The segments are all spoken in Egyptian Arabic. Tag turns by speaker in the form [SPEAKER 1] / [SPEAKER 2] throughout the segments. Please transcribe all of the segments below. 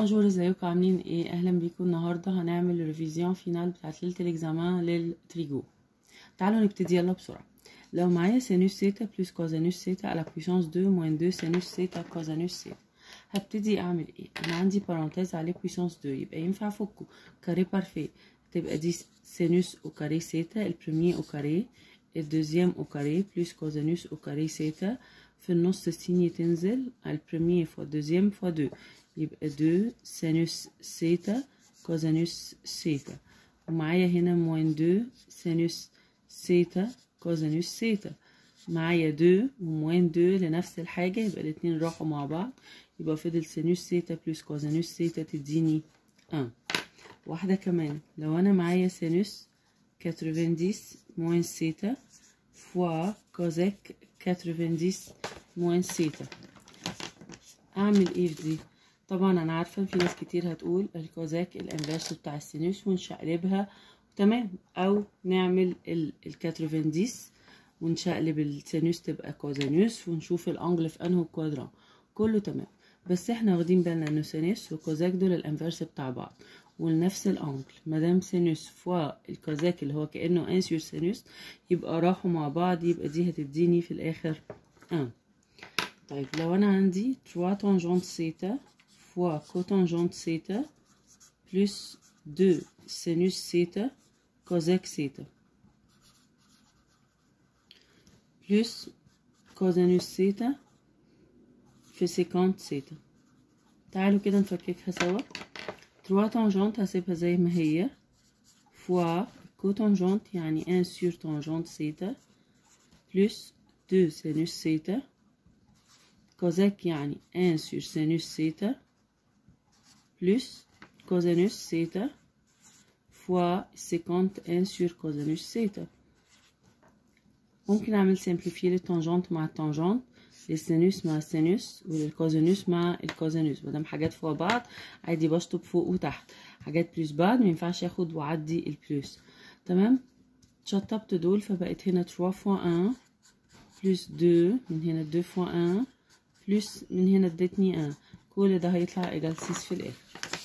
[SPEAKER 1] بونجور ازيكم عاملين ايه اهلا بيكم النهارده هنعمل ريفيزيون فينال بتاعت ليله الاكزامان للتريجو تعالوا نبتدي يلا بسرعه لو معايا سينوس سيتا بلس كوزانوس سيتا على بويسونس 2 موين 2 سينوس سيتا كوزانوس سيتا هبتدي اعمل ايه انا عندي بارونتيز عليه بويسونس 2 يبقى ينفع افكه كاري بارفي تبقى دي سينوس او كاري سيتا البريمير او كاري الدوزيام او كاري بلس كوزانوس او كاري سيتا في النص السيني تنزل البريمير فوا الدوزيام فوا 2 يبقى 2 سينوس سيتا كوزانوس سيتا ومعايا هنا موين 2 سينوس سيتا كوزانوس سيتا معايا 2 وموين 2 لنفس الحاجة يبقى الاتنين راحوا مع بعض يبقى فضل سينوس سيتا بلس كوزانوس سيتا تديني 1 واحدة كمان لو أنا معايا سينوس 90 موين سيتا فوا كوزيك 90 موين سيتا أعمل إيه في دي؟ طبعا انا عارفه في ناس كتير هتقول الكوزاك الانفيرس بتاع السينوس ونشقلبها تمام او نعمل الكاتروفنديس ونشقلب السينوس تبقى كوزانوس ونشوف الانجل في انهو كوادران كله تمام بس احنا واخدين بالنا انه سينوس وكوزاك دول الانفيرس بتاع بعض ولنفس الانجل مادام سينوس فوا الكوزاك اللي هو كانه انسيور سينوس يبقى راحوا مع بعض يبقى دي هتديني في الاخر ان طيب لو انا عندي 3 تانجونت سيتا fois cotangente θ plus 2 sinus θ cosec θ plus cosinus θ في سيكانت θ تعالوا كده نفككها سوا 3 تانجونت هسيبها زي ما هي fois cotangente يعني 1 sur tangente θ plus 2 sinus θ cosec يعني 1 sur sinus θ plus cosinus θ fois séquente 1 sur cosinus θ ممكن أعمل simplifier للتانجنت مع التانجنت للسينوس مع السينوس وللكوزينوس مع الكوزينوس مادام حاجات فوق بعض عادي بشطب فوق وتحت حاجات بلس بعض مينفعش اخد وأعدي البلس تمام شطبت دول فبقت هنا 3 فوا 1 بلس 2 من هنا 2 فوا 1 بلس من هنا ادتني 1 كل ده هيطلع ايجال 6 في الاخر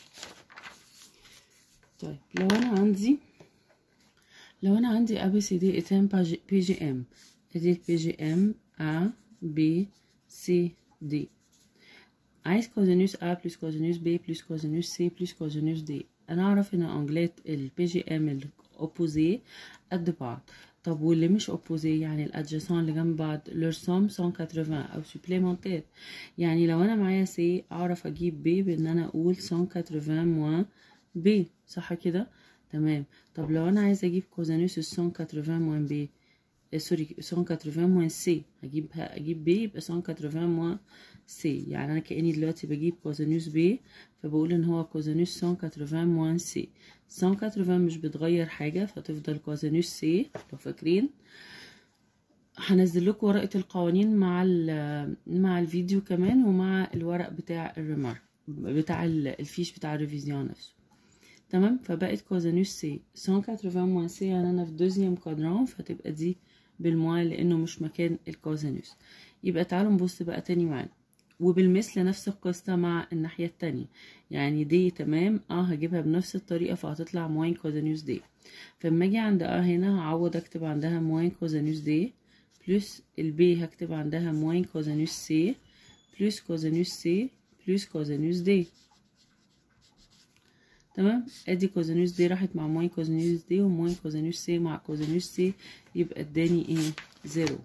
[SPEAKER 1] طيب لو انا عندي لو انا عندي ا بي سي دي اتام بي جي ام ادي البي جي ام ا بي سي دي عايز كوزينوس ا بلس كوزينوس بي بلس كوزينوس سي بلس كوزينوس دي انا اعرف ان انجلات البي جي ام الاوبوزي قد بعض طب واللي مش اوبوزي يعني الادجاسون اللي جنب بعض لور سوم 180 او سوبليمونتير يعني لو انا معايا سي اعرف اجيب بي بان انا اقول 180 موان بي صح كده تمام طب لو انا عايزه اجيب كوزانوس 180 موان بي آه سوري 180 موان سي هجيبها اجيب بي يبقى 180 موان سي يعني انا كاني دلوقتي بجيب كوزانوس بي فبقول ان هو كوزانوس 180 موان سي 180 مش بتغير حاجه فتفضل كوزانوس سي لو فاكرين هنزل لكم ورقه القوانين مع مع الفيديو كمان ومع الورق بتاع الريمارك بتاع الفيش بتاع الريفيزيون نفسه تمام فبقت كوزانوس سي 180 موان سي يعني انا في دوزيام كوادران فتبقى دي بالموان لانه مش مكان الكوزانوس يبقى تعالوا نبص بقى تاني معانا وبالمثل نفس القصة مع الناحية التانية يعني دي تمام اه هجيبها بنفس الطريقة فهتطلع موين كوزانوس دي فلما اجي عند اه هنا هعوض اكتب عندها موين كوزانوس دي بلس البي هكتب عندها موين كوزانوس سي بلس كوزانوس سي بلس كوزانوس دي تمام ادي كوزانوس دي راحت مع موين كوزانوس دي وموين كوزانوس سي مع كوزانوس سي يبقى اداني ايه زيرو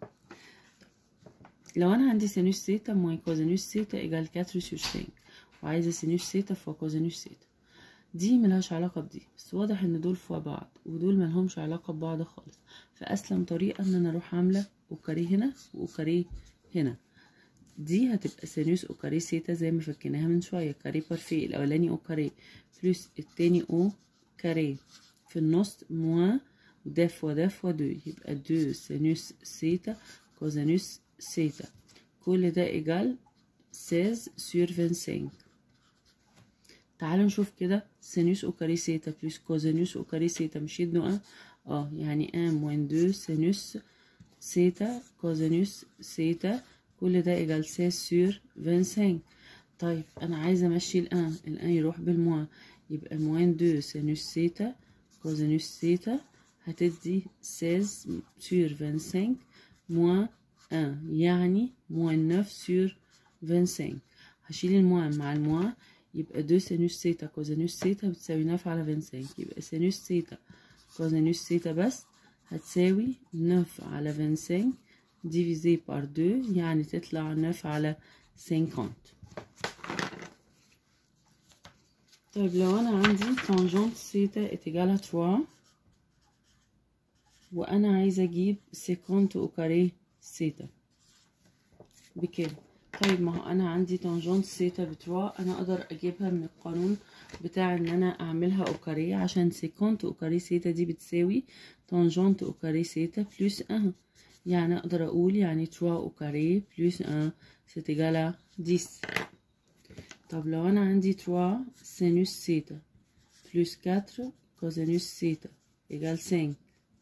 [SPEAKER 1] لو انا عندي سينوس سيتا موين كوزانوس سيتا ايجال 4 سور 5 وعايزه سينوس سيتا فوا كوزانوس سيتا دي ملهاش علاقة بدي بس واضح ان دول فوق بعض ودول ملهمش علاقة ببعض خالص فاسلم طريقة ان انا اروح عاملة اوكاري هنا واوكاري هنا دي هتبقى سينوس اوكاري سيتا زي ما فكيناها من شوية كاري بارفي الاولاني اوكاري بلس التاني او كاري في النص موان ده فوا ده فوا دو يبقى دو سينوس سيتا كوزانوس سيتا كل ده ايجال 16 سور 25 تعالوا نشوف كده سينوس اوكاري سيتا بلس كوزينوس اوكاري سيتا مش يدنوا اه يعني 1 موين 2 سينوس سيتا كوزينوس سيتا كل ده ايجال 16 سور 25 طيب انا عايزه امشي الان الان يروح بالموان يبقى موان دو سينوس سيتا كوزينوس سيتا هتدي 16 سور 25 موان 1 يعني موان 9 سور 25 هشيل الموان مع الموان يبقى 2 سينوس سيتا كوزينوس سيتا بتساوي 9 على 25 يبقى سينوس سيتا كوزينوس سيتا بس هتساوي 9 على 25 divisé par 2 يعني تطلع 9 على 50 طيب لو أنا عندي tangente سيتا est égal à 3 وأنا عايزة أجيب سيكونت أو كاري سيتا بكام؟ طيب ما هو أنا عندي تانجنت سيتا بتروا أنا أقدر أجيبها من القانون بتاع إن أنا أعملها أو كاري عشان سيكونت أو كاري سيتا دي بتساوي تانجنت أو كاري سيتا بلس 1 يعني أقدر أقول يعني 3 أو كاري بلس 1 c'est égal à 10 طب لو أنا عندي 3 سينوس سيتا بلس 4 كوزينوس سيتا égal 5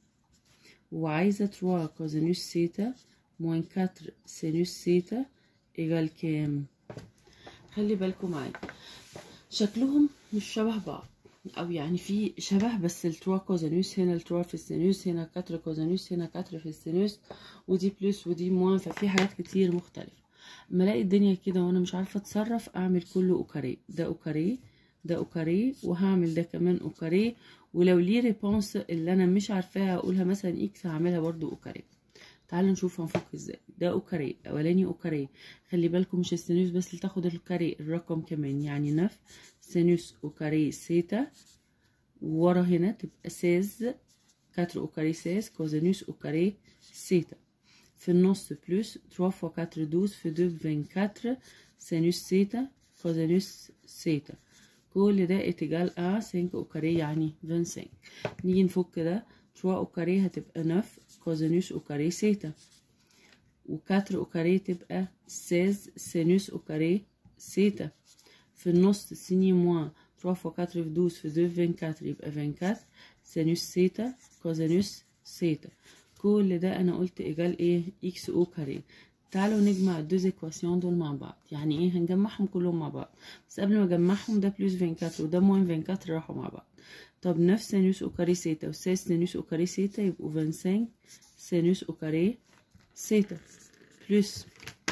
[SPEAKER 1] وعايزة 3 كوزينوس سيتا موان 4 سينوس سيتا إيجال كام خلي بالكم معايا شكلهم مش شبه بعض أو يعني في شبه بس التروا كوزينوس هنا التروا في السينوس هنا كاتر كوزينوس هنا كاتر في السينوس ودي بلس ودي موان ففي حاجات كتير مختلفة اما الاقي الدنيا كده وانا مش عارفة اتصرف اعمل كله اوكاري ده اوكاري ده اوكاري وهعمل ده كمان اوكاري ولو ليه ريبونس اللي انا مش عارفاها اقولها مثلا اكس هعملها برضو اوكاري تعالوا نشوف هنفك ازاي ده اوكاري اولاني اوكاري خلي بالكم مش السينوس بس اللي تاخد الكاري الرقم كمان يعني نف سينوس اوكاري سيتا ورا هنا تبقى سيز كاتر اوكاري سيز كوزينوس اوكاري سيتا في النص بلس 3 فوا 4 12 في 2 24 سينوس سيتا كوزينوس سيتا كل ده اتجال ا 5 اوكاري يعني 25 نيجي نفك ده 3 اوكاري هتبقى 9 كوزينوس اوكاري سيتا و4 اوكاري تبقى 16 سينوس اوكاري سيتا في النص سيني موان 3 فوا 4 في 12 في 2 24 يبقى 24 سينوس سيتا كوزينوس سيتا كل ده انا قلت ايجال ايه اكس او كاري تعالوا نجمع الدوز ايكواسيون دول مع بعض يعني ايه هنجمعهم كلهم مع بعض بس قبل ما اجمعهم ده بلس 24 وده موان 24 راحوا مع بعض طب نفس سينوس او كاري سيتا وساس سينوس او كاري سيتا يبقوا 25 سينوس او كاري سيتا بلس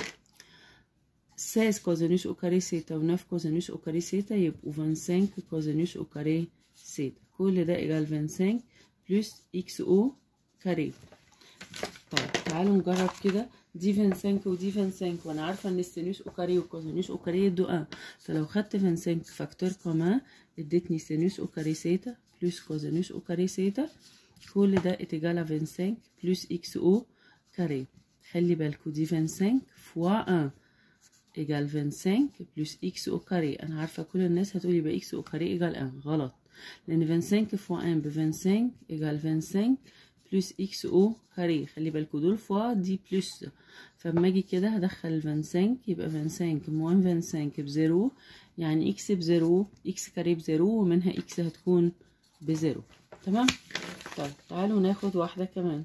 [SPEAKER 1] 16 كوزينوس او كاري سيتا و9 كوزينوس او كاري سيتا يبقوا 25 كوزينوس او كاري سيتا كل ده ايجال 25 بلس اكس او كاري طيب تعالوا نجرب كده دي 25 ودي 25 وانا عارفه ان السينوس او كاري والكوزينوس او كاري يدوا 1 فلو خدت 25 فاكتور كومان ادتني سينوس او كاري سيتا بلس كوزينوس او كاري سيتا كل ده اتجاه 25 بلس اكس او كاري خلي بالكوا دي 25 فوا 1 ايجال 25 بلس اكس او كاري انا عارفه كل الناس هتقول يبقى اكس او كاري ايجال 1 غلط لان 25 فوا 1 ب 25 ايجال 25 بلس اكس او كاري خلي بالكوا دول فوا دي بلس فلما اجي كده هدخل 25 يبقى 25 موان 25 بزيرو يعني اكس بزيرو اكس كاري بزيرو ومنها اكس هتكون بزيرو تمام طيب تعالوا ناخد واحدة كمان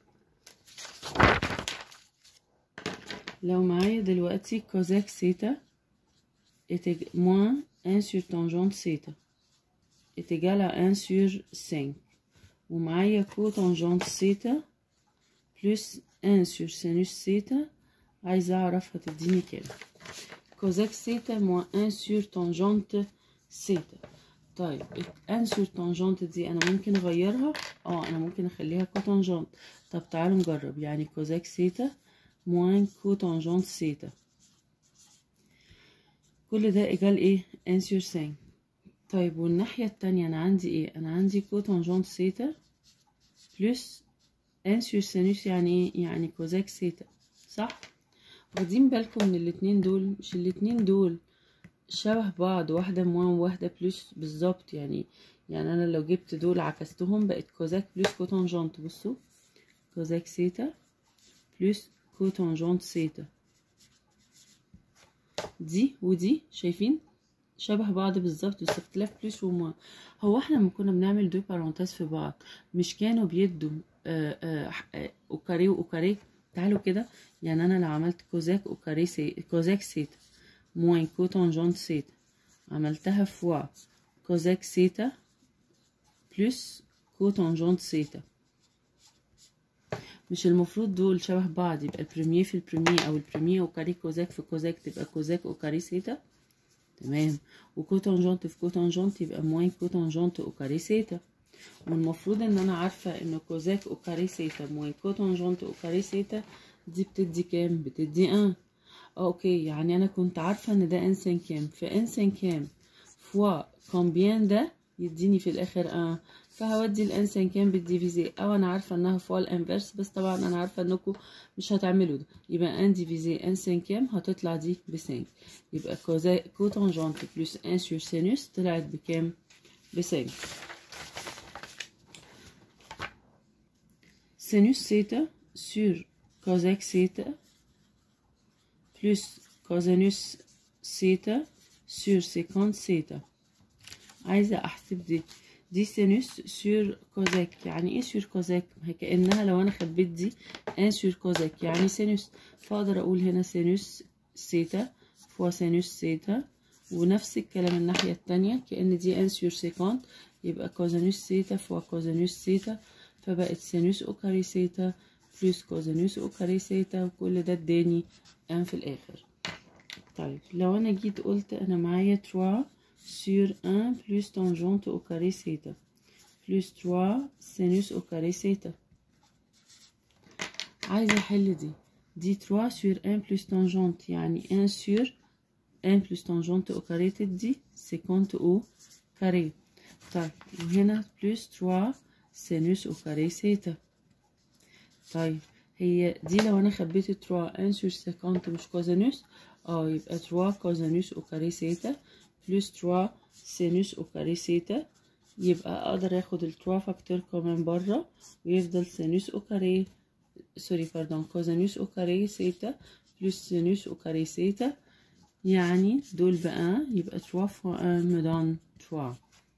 [SPEAKER 1] لو معايا دلوقتي كوزاك سيتا est moins 1 sur tangente سيتا est égal à 1 sur 5 ومعايا كوتانجنت سيتا بلس 1 سور سينوس سيتا عايزة أعرف هتديني كام كوزاك سيتا موان 1 سور تانجنت سيتا طيب 1 سور تانجنت دي أنا ممكن أغيرها اه أنا ممكن أخليها كوتانجنت طب تعالوا نجرب يعني كوزاك سيتا موان كوتانجنت سيتا كل ده إيجال إيه 1 سور 5 طيب والناحية التانية أنا عندي إيه أنا عندي كوتانجنت سيتا بلس ان سور سينوس يعني ايه يعني كوزاك سيتا صح واخدين بالكم من الاتنين دول مش الاتنين دول شبه بعض واحدة موان وواحدة بلس بالظبط يعني يعني انا لو جبت دول عكستهم بقت كوزاك بلس كوتانجنت بصوا كوزاك سيتا بلس كوتانجنت سيتا دي ودي شايفين شبه بعض بالظبط بس اختلاف بلس وما هو احنا لما كنا بنعمل دو بارونتاز في بعض مش كانوا بيدوا آآ آآ اوكاري واوكاري تعالوا كده يعني انا لو عملت كوزاك اوكاري سي كوزاك سيتا موان كوتانجونت سيتا عملتها فوا كوزاك سيتا بلس كوتانجونت سيتا مش المفروض دول شبه بعض يبقى البريمير في البريمير او البريمير وكاري كوزاك في كوزاك تبقى كوزاك وكاري سيتا تمام وكوتانجونت في كوتانجونت يبقى موان كوتانجونت وكاري سيتا والمفروض ان انا عارفة ان كوزاك وكاري سيتا موان كوتانجونت وكاري سيتا دي بتدي كام بتدي ان اوكي يعني انا كنت عارفة ان ده ان كام في ان كام فوا كومبيان ده يديني في الاخر ان فهودي الان كام بالديفيزي او انا عارفة انها فوا الانفرس بس طبعا انا عارفة انكم مش هتعملوا ده يبقى ان ديفيزي ان كام هتطلع دي ب 5 يبقى كوتانجونت بلس ان سور سينوس طلعت بكام ب 5 سينوس سيتا سور كوزاك سيتا بلس كوزينوس سيتا سور سيكونت سيتا عايزة أحسب دي دي سينوس سور كوزاك يعني ايه سور كوزاك هي كأنها لو أنا خبيت دي ان سور كوزاك يعني سينوس فأقدر أقول هنا سينوس سيتا فوا سينوس سيتا ونفس الكلام الناحية التانية كأن دي ان سور سيكونت يبقى كوزينوس سيتا فوا كوزينوس سيتا فبقت سينوس أوكاري سيتا بلس كوزينوس أوكاري سيتا وكل ده اداني ان في الآخر طيب لو أنا جيت قلت أنا معايا 3 sur 1 plus tangente au carré θ plus 3 sinus au carré θ عايزة أحل دي دي 3 sur 1 plus tangente يعني 1 sur 1 plus tangente au carré تدي 50 au carré طيب وهنا plus 3 sinus au carré θ طيب هي دي لو أنا خبيت 3 1 sur 50 مش كوزينوس اه يبقى 3 كوزينوس au carré θ بلس 3 سينوس او كاري سيتا يبقى اقدر اخد ال 3 فاكتور كمان بره ويفضل سينوس او كاري سوري باردون كوزينوس او كاري سيتا بلس سينوس او كاري سيتا يعني دول بقى يبقى 3 فوا 1 مدان 3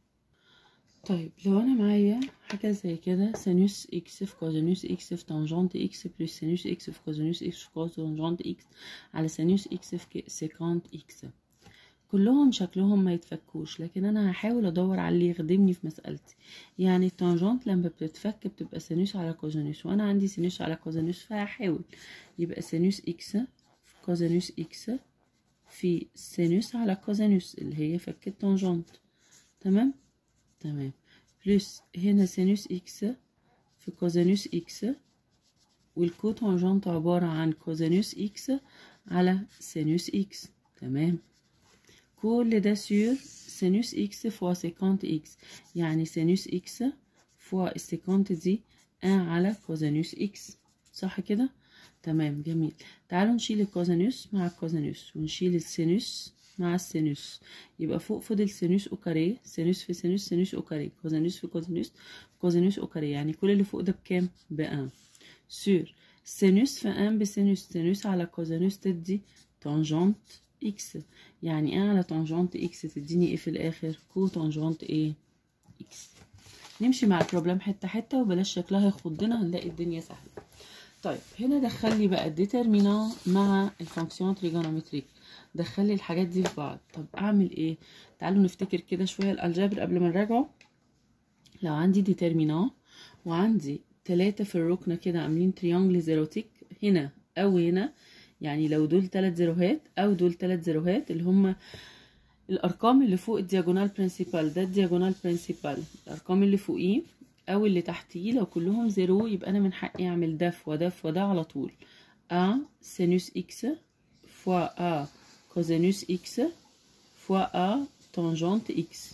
[SPEAKER 1] طيب لو انا معايا حاجه زي كده سينوس اكس في كوزينوس اكس في تانجنت اكس بلس سينوس اكس في كوزينوس اكس في كوتانجنت اكس على سينوس اكس في سيكانت اكس كلهم شكلهم ما يتفكوش لكن انا هحاول ادور على اللي يخدمني في مسألتي يعني التانجنت لما بتتفك بتبقى سينوس على كوزينوس وانا عندي سينوس على كوزينوس فهحاول يبقى سينوس اكس في كوزينوس اكس في سينوس على كوزينوس اللي هي فك التانجنت تمام تمام بلس هنا سينوس اكس في كوزينوس اكس والكوتانجنت عبارة عن كوزينوس اكس على سينوس اكس تمام كل ده سور سينوس اكس فوا سيكونت اكس يعني سينوس اكس فوا السيكونت دي ان على كوزينوس اكس صح كده تمام جميل تعالوا نشيل الكوزينوس مع الكوزينوس ونشيل السينوس مع السينوس يبقى فوق فضل سينوس او كاريه سينوس في سينوس سينوس او كاريه كوزينوس في كوزينوس كوزينوس او كاريه يعني كل اللي فوق ده بكام بان سور سينوس في ان بسينوس سينوس على كوزينوس تدي تانجنت اكس يعني ايه على تانجنت اكس تديني ايه في الاخر كو تانجنت ايه اكس نمشي مع البروبلم حته حته وبلاش شكلها يخضنا هنلاقي الدنيا سهله طيب هنا دخل لي بقى الديترمينان مع الفانكسيون تريجونومتريك دخل لي الحاجات دي في بعض طب اعمل ايه تعالوا نفتكر كده شويه الالجبر قبل ما نراجعه لو عندي ديترمينان وعندي ثلاثة في الركنة كده عاملين تريانجل زيروتيك هنا أو هنا يعني لو دول تلات زيروهات او دول تلات زيروهات اللي هما الارقام اللي فوق الدياجونال برينسيبال ده الدياجونال برينسيبال الارقام اللي فوقيه او اللي تحتيه لو كلهم زيرو يبقى انا من حقي اعمل ده وده وده على طول ا سينوس اكس فوا ا كوزينوس اكس فوا ا تانجنت اكس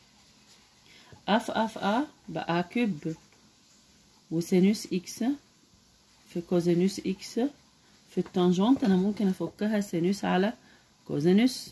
[SPEAKER 1] اف اف ا بقى كوب وسينوس اكس في كوزينوس اكس في التانجنت انا ممكن افكها سينوس على كوزينوس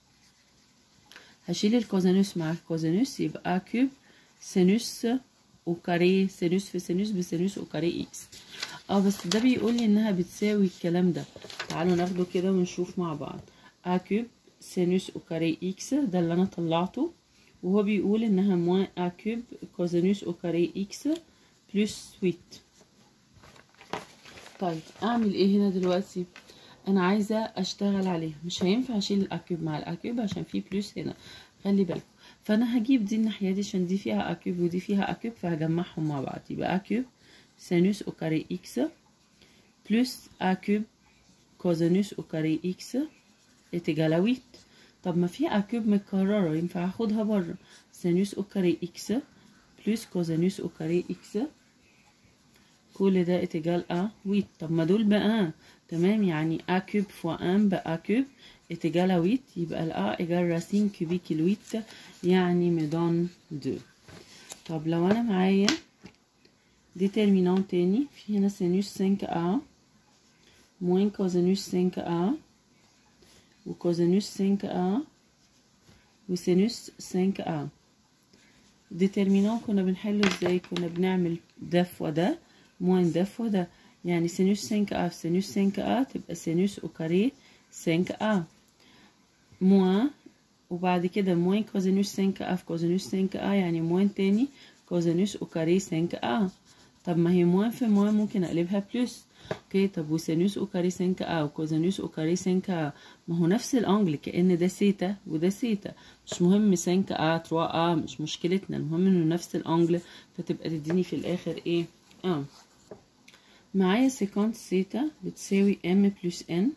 [SPEAKER 1] هشيل الكوزينوس مع الكوزينوس يبقى كوب سينوس وكاري سينوس في سينوس بسينوس وكاري اكس اه بس ده بيقول لي انها بتساوي الكلام ده تعالوا ناخده كده ونشوف مع بعض ا كوب سينوس وكاري اكس ده اللي انا طلعته وهو بيقول انها موان ا كوب كوزينوس وكاري اكس بلس 8 طيب اعمل ايه هنا دلوقتي انا عايزه اشتغل عليها مش هينفع اشيل الاكيوب مع الاكيوب عشان في بلس هنا خلي بالكم فانا هجيب دي الناحيه دي عشان دي فيها اكيوب ودي فيها اكيوب فهجمعهم مع بعض يبقى اكيوب سينوس او كاري اكس بلس اكيوب كوزينوس او كاري اكس اتجاه طب ما في اكيوب متكرره ينفع اخدها بره سينوس او كاري اكس بلس كوزينوس او كاري اكس كل ده اتجاه ا ويت طب ما دول بقى تمام يعني ا كوب فوا ان بقى كوب اتجاه ويت يبقى الأ إيجال راسين كوبيك الويت يعني ميدان دو طب لو أنا معايا ديترمينان تاني في هنا سينوس 5A موين كوزينوس 5A وكوزينوس 5A وسينوس 5A ديترمينان كنا بنحله ازاي كنا بنعمل ده فوا ده موين ده فوا ده يعني سينوس 5A في سينوس 5A تبقى سينوس او كاري 5A موان وبعد كده موين كوزينوس 5A في كوزينوس 5A يعني موين تاني كوزينوس او كاري 5A طب ما هي موان في موان ممكن اقلبها بلس اوكي طب وسينوس او كاري 5A وكوزينوس او كاري 5A ما هو نفس الانجل كأن ده سيتا وده سيتا مش مهم 5A 3A مش مشكلتنا المهم انه نفس الانجل فتبقى تديني في الاخر ايه اه معايا سيكونت سيتا بتساوي ام بلس ان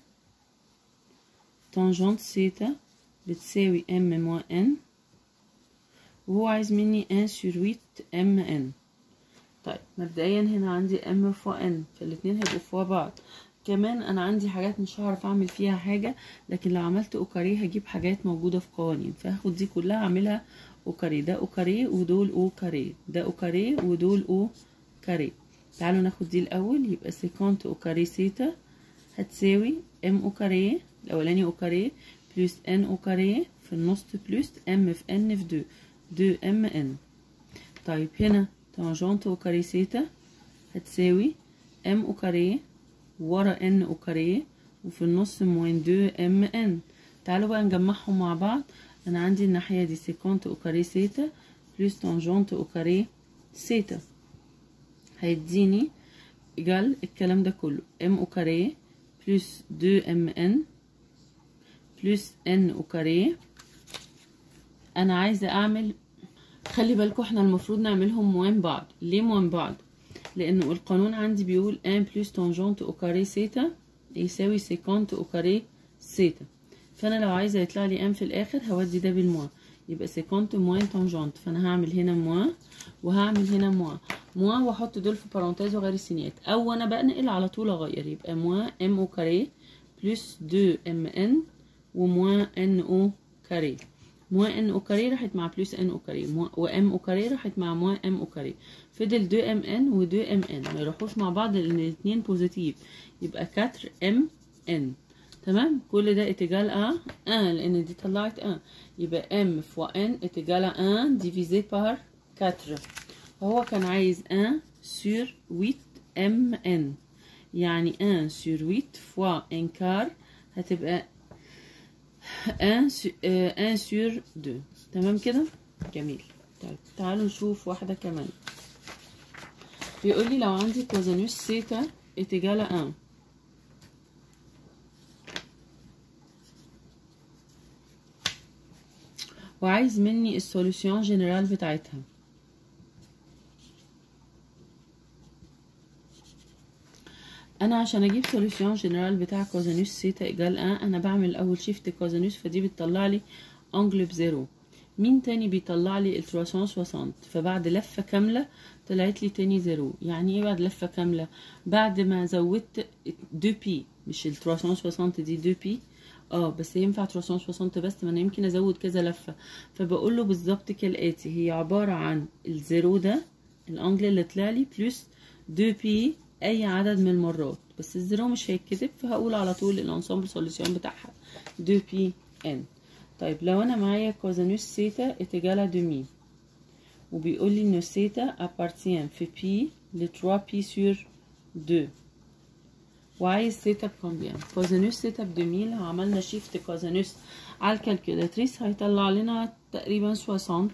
[SPEAKER 1] تانجنت سيتا بتساوي ام موان ان وهو عايز مني ان سور 8 ام ان طيب مبدئيا هنا عندي ام فوق ان فالاتنين هيبقوا فوق بعض كمان انا عندي حاجات مش هعرف اعمل فيها حاجة لكن لو عملت اوكاري هجيب حاجات موجودة في قوانين فهاخد دي كلها اعملها اوكاري ده اوكاري ودول اوكاري ده اوكاري ودول اوكاري تعالوا ناخد دي الاول يبقى سيكونت اوكاري سيتا هتساوي ام اوكاري الاولاني اوكاري بلس ان اوكاري في النص بلس ام في ان في دو دو ام ان طيب هنا تانجنت اوكاري سيتا هتساوي ام اوكاري ورا ان اوكاري وفي النص موين دو ام ان تعالوا بقى نجمعهم مع بعض انا عندي الناحيه دي سيكونت اوكاري سيتا بلس تانجنت اوكاري سيتا هيديني ايجال الكلام ده كله ام اوكاري بلس دو ام ان بلس ان اوكاري انا عايزه اعمل خلي بالكم احنا المفروض نعملهم موان بعض ليه موان بعض لانه القانون عندي بيقول ان بلس تانجنت اوكاري سيتا يساوي سيكونت اوكاري سيتا فانا لو عايزه يطلع لي ان في الاخر هودي ده بالموان يبقى سيكونت موان تانجنت فانا هعمل هنا موان وهعمل هنا موان موان واحط دول في بارونتيز وغير السينيات او انا بنقل على طول اغير يبقى موان ام او كاري بلس 2 ام ان وموان ان او كاري موان ان او كاري راحت مع بلس ان او كاري وام او كاري راحت مع موان ام او كاري فضل 2 ام ان و 2 ام ان ما يروحوش مع بعض لان الاثنين بوزيتيف يبقى 4 ام ان تمام كل ده اتجال ا ان لان دي طلعت ان يبقى ام فوا ان اتجال ان ديفيزي بار 4 فهو كان عايز 1 سور 8 ام ان يعني 1 سور 8 فوا ان كار هتبقى 1 سور 2 تمام كده جميل طيب تعالوا نشوف واحدة كمان بيقول لي لو عندي كوزينوس سيتا اتجاه 1 وعايز مني السوليوشن جنرال بتاعتها انا عشان اجيب سوليوشن جنرال بتاع كوزينوس سيتا ايجال ان انا بعمل اول شيفت كوزينوس فدي بتطلع لي انجل بزيرو مين تاني بيطلع لي ال 360 فبعد لفة كاملة طلعت لي تاني زيرو يعني ايه بعد لفة كاملة بعد ما زودت 2 بي مش ال 360 دي 2 بي اه بس ينفع 360 بس ما انا يمكن ازود كذا لفة فبقول له بالظبط كالاتي هي عبارة عن الزيرو ده الانجل اللي طلع لي بلس 2 بي اي عدد من المرات بس الزيرو مش هيتكتب فهقول على طول الانسامبل سوليوشن بتاعها 2 بي ان طيب لو انا معايا كوزينوس سيتا اتجاه دومي وبيقول لي ان سيتا ابارتيان في بي ل 3 بي سور 2 وعايز سيتا بكومبيان كوزينوس سيتا بدومي لو عملنا شيفت كوزينوس على الكالكولاتريس هيطلع لنا تقريبا 60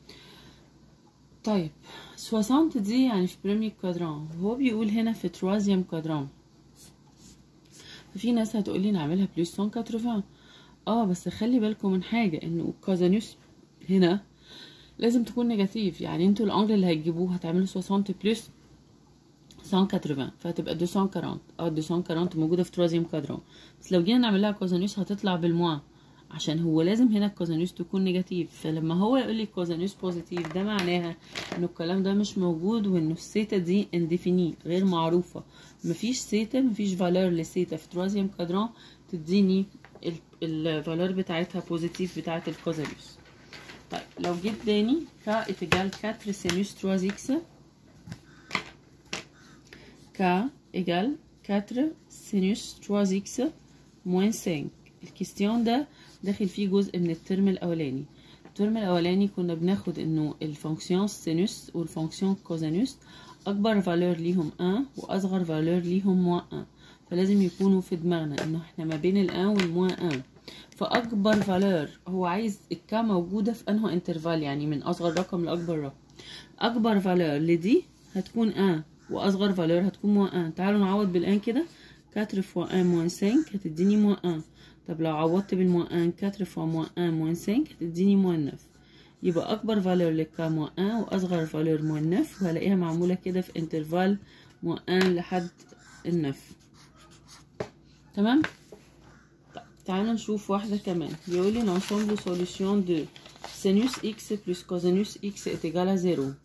[SPEAKER 1] طيب 60 دي يعني في بريمي كوادران وهو بيقول هنا في تروازيام كوادران في ناس هتقولي نعملها بلس 180 اه بس خلي بالكم من حاجة انه الكوزانيوس هنا لازم تكون نيجاتيف يعني انتوا الانجل اللي هتجيبوه هتعملوا 60 بلس 180 فهتبقى 240 اه 240 موجودة في تروازيام كادرون بس لو جينا نعمل لها كوزانيوس هتطلع بالموا عشان هو لازم هنا الكوزانيوس تكون نيجاتيف فلما هو يقول لي كوزانيوس بوزيتيف ده معناها انه الكلام ده مش موجود وانه السيتا دي انديفيني غير معروفة مفيش سيتا مفيش فالور لسيتا في تروازيام كادرون تديني الفالور بتاعتها بوزيتيف بتاعت الكوزانيوس طيب لو جيت تاني ك اتجال 4 سينوس 3 اكس ك égale 4 سينوس 3 اكس موان 5 الكيستيون ده داخل فيه جزء من الترم الاولاني الترم الاولاني كنا بناخد انه الفونكسيون سينوس والفونكسيون كوزانوس اكبر فالور ليهم 1 واصغر فالور ليهم موان 1 فلازم يكونوا في دماغنا انه احنا ما بين الان والموان 1 فاكبر فالور هو عايز الكا موجوده في انه انترفال يعني من اصغر رقم لاكبر رقم اكبر فالور لدي هتكون 1 واصغر فالور هتكون موان 1 تعالوا نعوض بالان كده 4 فوا 1 موان 5 هتديني موان 1 طب لو عوضت بالموان 4 فوا موان 1 موان 5 هتديني موان 9 يبقى اكبر فالور للكا موان 1 واصغر فالور موان 9 وهلاقيها معموله كده في انترفال موان 1 لحد النف تمام طيب تعالوا نشوف واحده كمان بيقول لي l'ensemble solution de sinus x plus cosinus x est égal à 0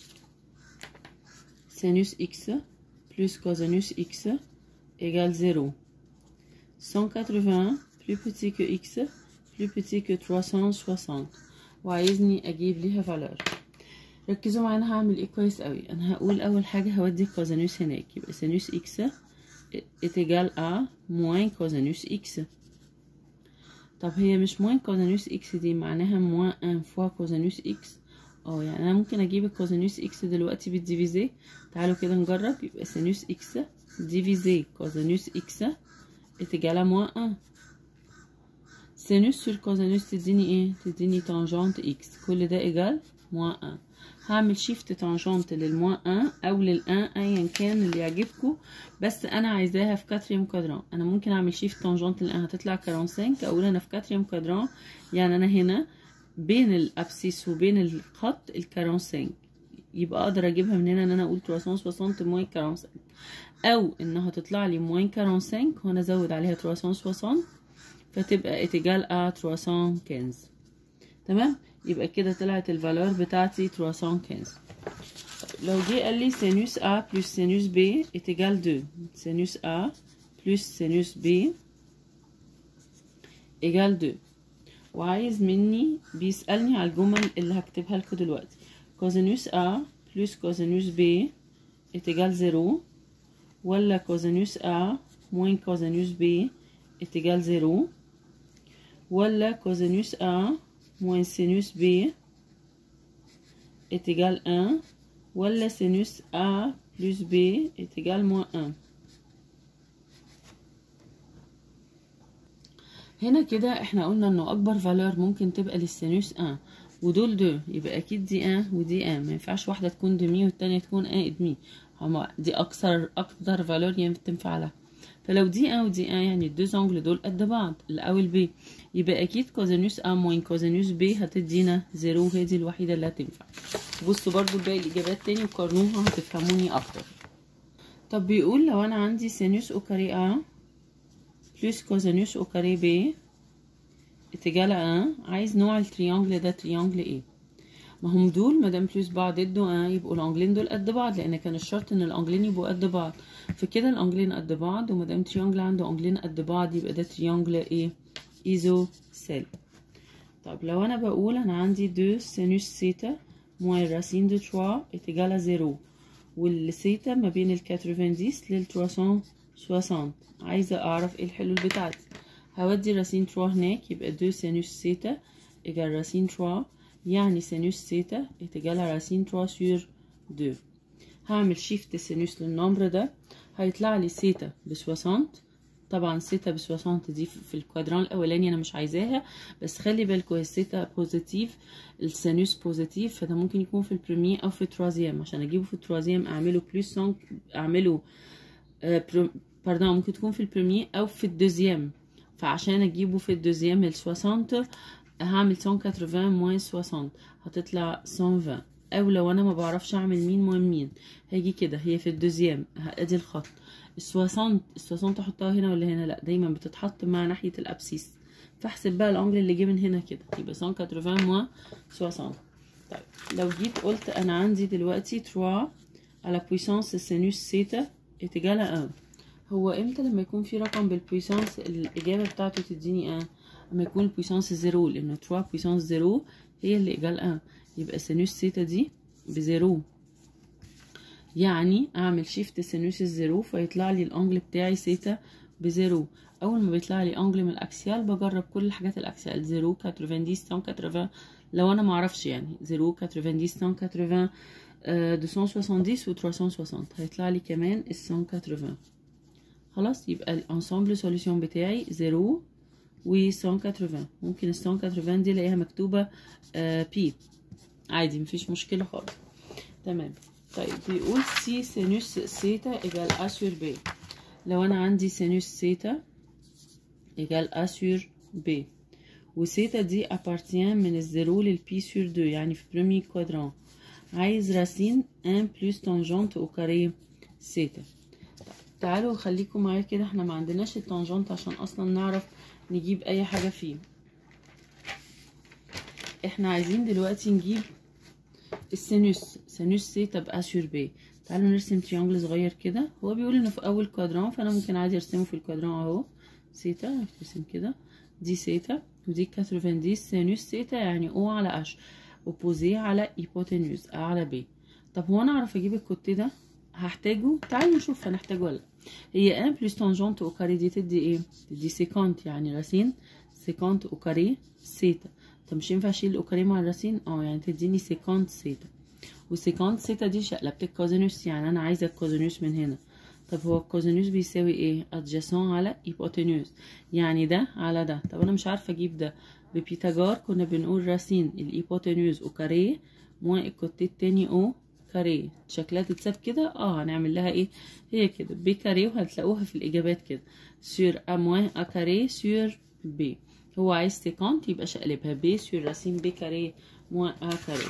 [SPEAKER 1] sinus x plus cosinus x égale 0 180 plus petit que x plus petit que 360 وعايزني اجيب ليها فالور ركزوا معايا انا هعمل ايه كويس قوي انا هقول اول حاجه هودي الكوزانوس هناك يبقى سينوس اكس est égal à moins cosinus x طب هي مش موان كوزانوس اكس دي معناها موان ان فوا كوزانوس اكس اه يعني انا ممكن اجيب الكوزانوس اكس دلوقتي بالديفيزي تعالوا كده نجرب يبقى سينوس اكس ديفيزي كوزانوس اكس est égal à moins 1 سينوس sur كوزانوس تديني ايه تديني تانجنت اكس كل ده ايجال موان 1 هعمل شيفت تانجنت للموان 1 او للان ايا كان اللي يعجبكم بس انا عايزاها في كاتريم كادران انا ممكن اعمل شيفت تانجنت للان هتطلع 45 اقول انا في كاتريم كادران يعني انا هنا بين الابسيس وبين الخط ال 45 يبقى اقدر اجيبها من هنا ان انا اقول 360 موين 45 او انها تطلع لي موين 45 وانا ازود عليها 360 فتبقى اتجال ا 315 تمام يبقى كده طلعت الفالور بتاعتي 315 لو جه قال لي سينوس A plus سينوس B est égal 2 سينوس A plus سينوس B égal 2 وعايز مني بيسألني على الجمل اللي هكتبها لكم دلوقتي كوزينوس A plus كوزينوس B est égal 0 ولا كوزينوس A moins كوزينوس B est égal 0 ولا كوزينوس A moins sinus B est égal 1 ولا sinus A plus B est égal moins 1 هنا كده احنا قلنا انه اكبر فالور ممكن تبقى للسينوس 1 ودول دو يبقى اكيد دي 1 ودي 1 ما ينفعش واحده تكون دمي والتانية تكون 1 ادمي هما دي اكثر اكتر فالور تنفع لها فلو دي ان ودي ان يعني الدو زونجل دول قد بعض الاول بي يبقى اكيد كوزينوس ا موين كوزينوس بي هتدينا زيرو هي دي الوحيده اللي هتنفع بصوا برضو باقي الاجابات تاني وقارنوها هتفهموني اكتر طب بيقول لو انا عندي سينوس او كاري ا بلس كوزينوس او كاري بي اتجاه 1 عايز نوع التريانجل ده تريانجل ايه ما هم دول مادام بلس بعض ادوا ان يبقوا الانجلين دول قد بعض لان كان الشرط ان الانجلين يبقوا قد بعض فكده الانجلين قد بعض ومادام تريانجل عنده انجلين قد بعض يبقى ده تريانجل ايه ايزو سيل طب لو انا بقول انا عندي دو سينوس سيتا موان راسين دو 3 اتجال 0 والسيتا ما بين ال 90 لل 360 عايزه اعرف ايه الحلول بتاعتي هودي راسين 3 هناك يبقى دو سينوس سيتا ايجال راسين 3 يعني سينوس سيتا اتجال راسين 3 سور 2 هعمل شيفت سينوس للنمبر ده هيطلع لي سيتا ب 60 طبعا سيتا ب 60 دي في الكوادران الاولاني انا مش عايزاها بس خلي بالكوا السيتا بوزيتيف السينوس بوزيتيف فده ممكن يكون في البريمير او في التروازيام عشان اجيبه في التروازيام اعمله بلس اعمله باردون ممكن تكون في البريمير او في الدوزيام فعشان اجيبه في الدوزيام ال 60 هعمل 180 موان 60 هتطلع 120 او لو انا ما بعرفش اعمل مين موان مين هاجي كده هي في الدوزيام ادي الخط ال 60 ال 60 احطها هنا ولا هنا لا دايما بتتحط مع ناحيه الابسيس فاحسب بقى الانجل اللي جه من هنا كده يبقى 180 موان 60 طيب لو جيت قلت انا عندي دلوقتي 3 على بويسانس سينوس سيتا اتجاه 1 هو امتى لما يكون في رقم بالبويسانس الاجابه بتاعته تديني 1 لما يكون البويسانس زيرو لان 3 بويسانس زيرو هي اللي ايجال 1 يبقى سينوس سيتا دي بزيرو يعني اعمل شيفت سينوس الزيرو فيطلع لي الانجل بتاعي سيتا بزيرو اول ما بيطلع لي انجل من الاكسيال بجرب كل الحاجات الاكسيال زيرو 90 180 لو انا معرفش يعني زيرو 90 180 270 و 360 هيطلع لي كمان ال 180 خلاص يبقى الانسامبل سوليوشن بتاعي زيرو و 180 ممكن ال 180 دي الاقيها مكتوبه آه بي عادي مفيش مشكله خالص تمام طيب بيقول سي سينوس سيتا ايجال ا سور بي لو انا عندي سينوس سيتا ايجال ا سور بي وسيتا دي ابارتيان من الزيرو للبي سور دو يعني في بريمي كوادران عايز راسين ان بلس تانجونت او كاري سيتا تعالوا خليكم معايا كده احنا ما عندناش التانجونت عشان اصلا نعرف نجيب اي حاجة فيه احنا عايزين دلوقتي نجيب السينوس سينوس سيتا بأ سور بي تعالوا نرسم تريانجل صغير كده هو بيقول انه في اول كوادران فانا ممكن عادي ارسمه في الكوادران اهو سيتا ارسم كده دي سيتا ودي 90 سينوس سيتا يعني او على اش اوبوزي على ايبوتنيوز ا على بي طب هو انا اعرف اجيب الكوتي ده هحتاجه تعالوا نشوف هنحتاجه ولا هي 1 بلس تانجونت او كاري دي تدي ايه تدي سيكونت يعني راسين سيكونت او كاري سيتا طب مش ينفع اشيل او كاري مع الراسين اه يعني تديني سيكونت سيتا وسيكونت سيتا دي شقلبة الكوزينوس يعني انا عايزه الكوزينوس من هنا طب هو الكوزينوس بيساوي ايه ادجاسون على ايبوتنيوز يعني ده على ده طب انا مش عارفه اجيب ده ببيتاجور كنا بنقول راسين الايبوتنيوز او كاري موان الكوتي التاني او كاري شكلها تتساب كده اه هنعمل لها ايه هي كده بي كاري وهتلاقوها في الاجابات كده سور ا موان ا كاري سور بي هو عايز سيكونت يبقى شقلبها بي سور راسين بي كاري موان ا كاري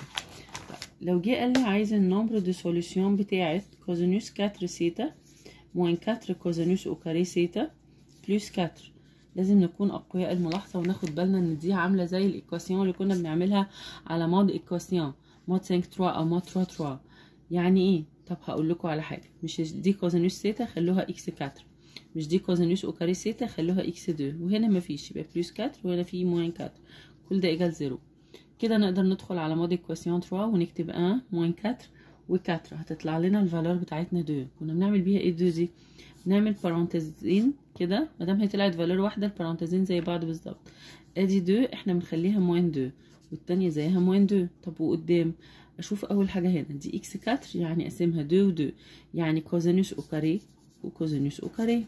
[SPEAKER 1] لو جه قال لي عايز النمبر دو سوليوشن بتاعت كوزينوس 4 سيتا موان 4 كوزينوس او كاري سيتا بلس 4 لازم نكون اقوياء الملاحظه وناخد بالنا ان دي عامله زي الايكواسيون اللي كنا بنعملها على مود ايكواسيون مود 5 3 او مود 3 3 يعني ايه طب هقول لكم على حاجه مش دي كوزينوس سيتا خلوها اكس 4 مش دي كوزينوس او كاري سيتا خلوها اكس 2 وهنا مفيش يبقى بلس 4 وهنا في موان 4 كل ده ايجال 0 كده نقدر ندخل على مود ايكواسيون 3 ونكتب 1 موان 4 و4 هتطلع لنا الفالور بتاعتنا 2 كنا بنعمل بيها ايه 2 دي نعمل بارونتيزين كده مادام هي طلعت فالور واحده البارونتيزين زي بعض بالظبط ادي 2 احنا بنخليها موان 2 والتانية زيها موان 2 طب وقدام اشوف اول حاجه هنا دي اكس 4 يعني اقسمها 2 و 2 يعني كوزينوس او كاري وكوزينوس او كاري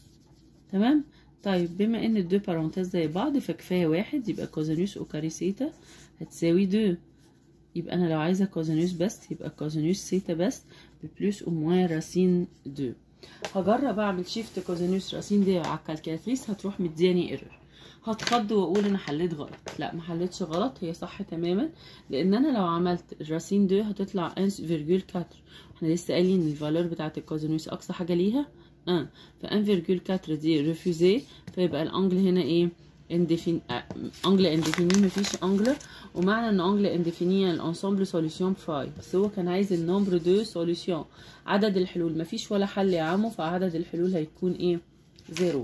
[SPEAKER 1] تمام طيب بما ان الدو بارونتيز زي بعض فكفايه واحد يبقى كوزينوس او كاري سيتا هتساوي 2 يبقى انا لو عايزه كوزينوس بس يبقى كوزينوس سيتا بس ببلس او موان راسين 2 هجرب اعمل شيفت كوزينوس راسين دي على الكالكولاتريس هتروح مدياني ايرور هتخض واقول انا حليت غلط لا ما حليتش غلط هي صح تماما لان انا لو عملت الراسين دو هتطلع 1.4 احنا لسه قايلين ان الفالور بتاعت الكوزينوس اقصى حاجه ليها 1 ف 1.4 دي ريفوزي فيبقى الانجل هنا ايه انديفين انجل انديفيني مفيش انجل ومعنى ان انجل انديفيني الانسامبل سوليوشن فاي بس هو كان عايز النمبر دو سوليوشن عدد الحلول مفيش ولا حل يا عمو فعدد الحلول هيكون ايه زيرو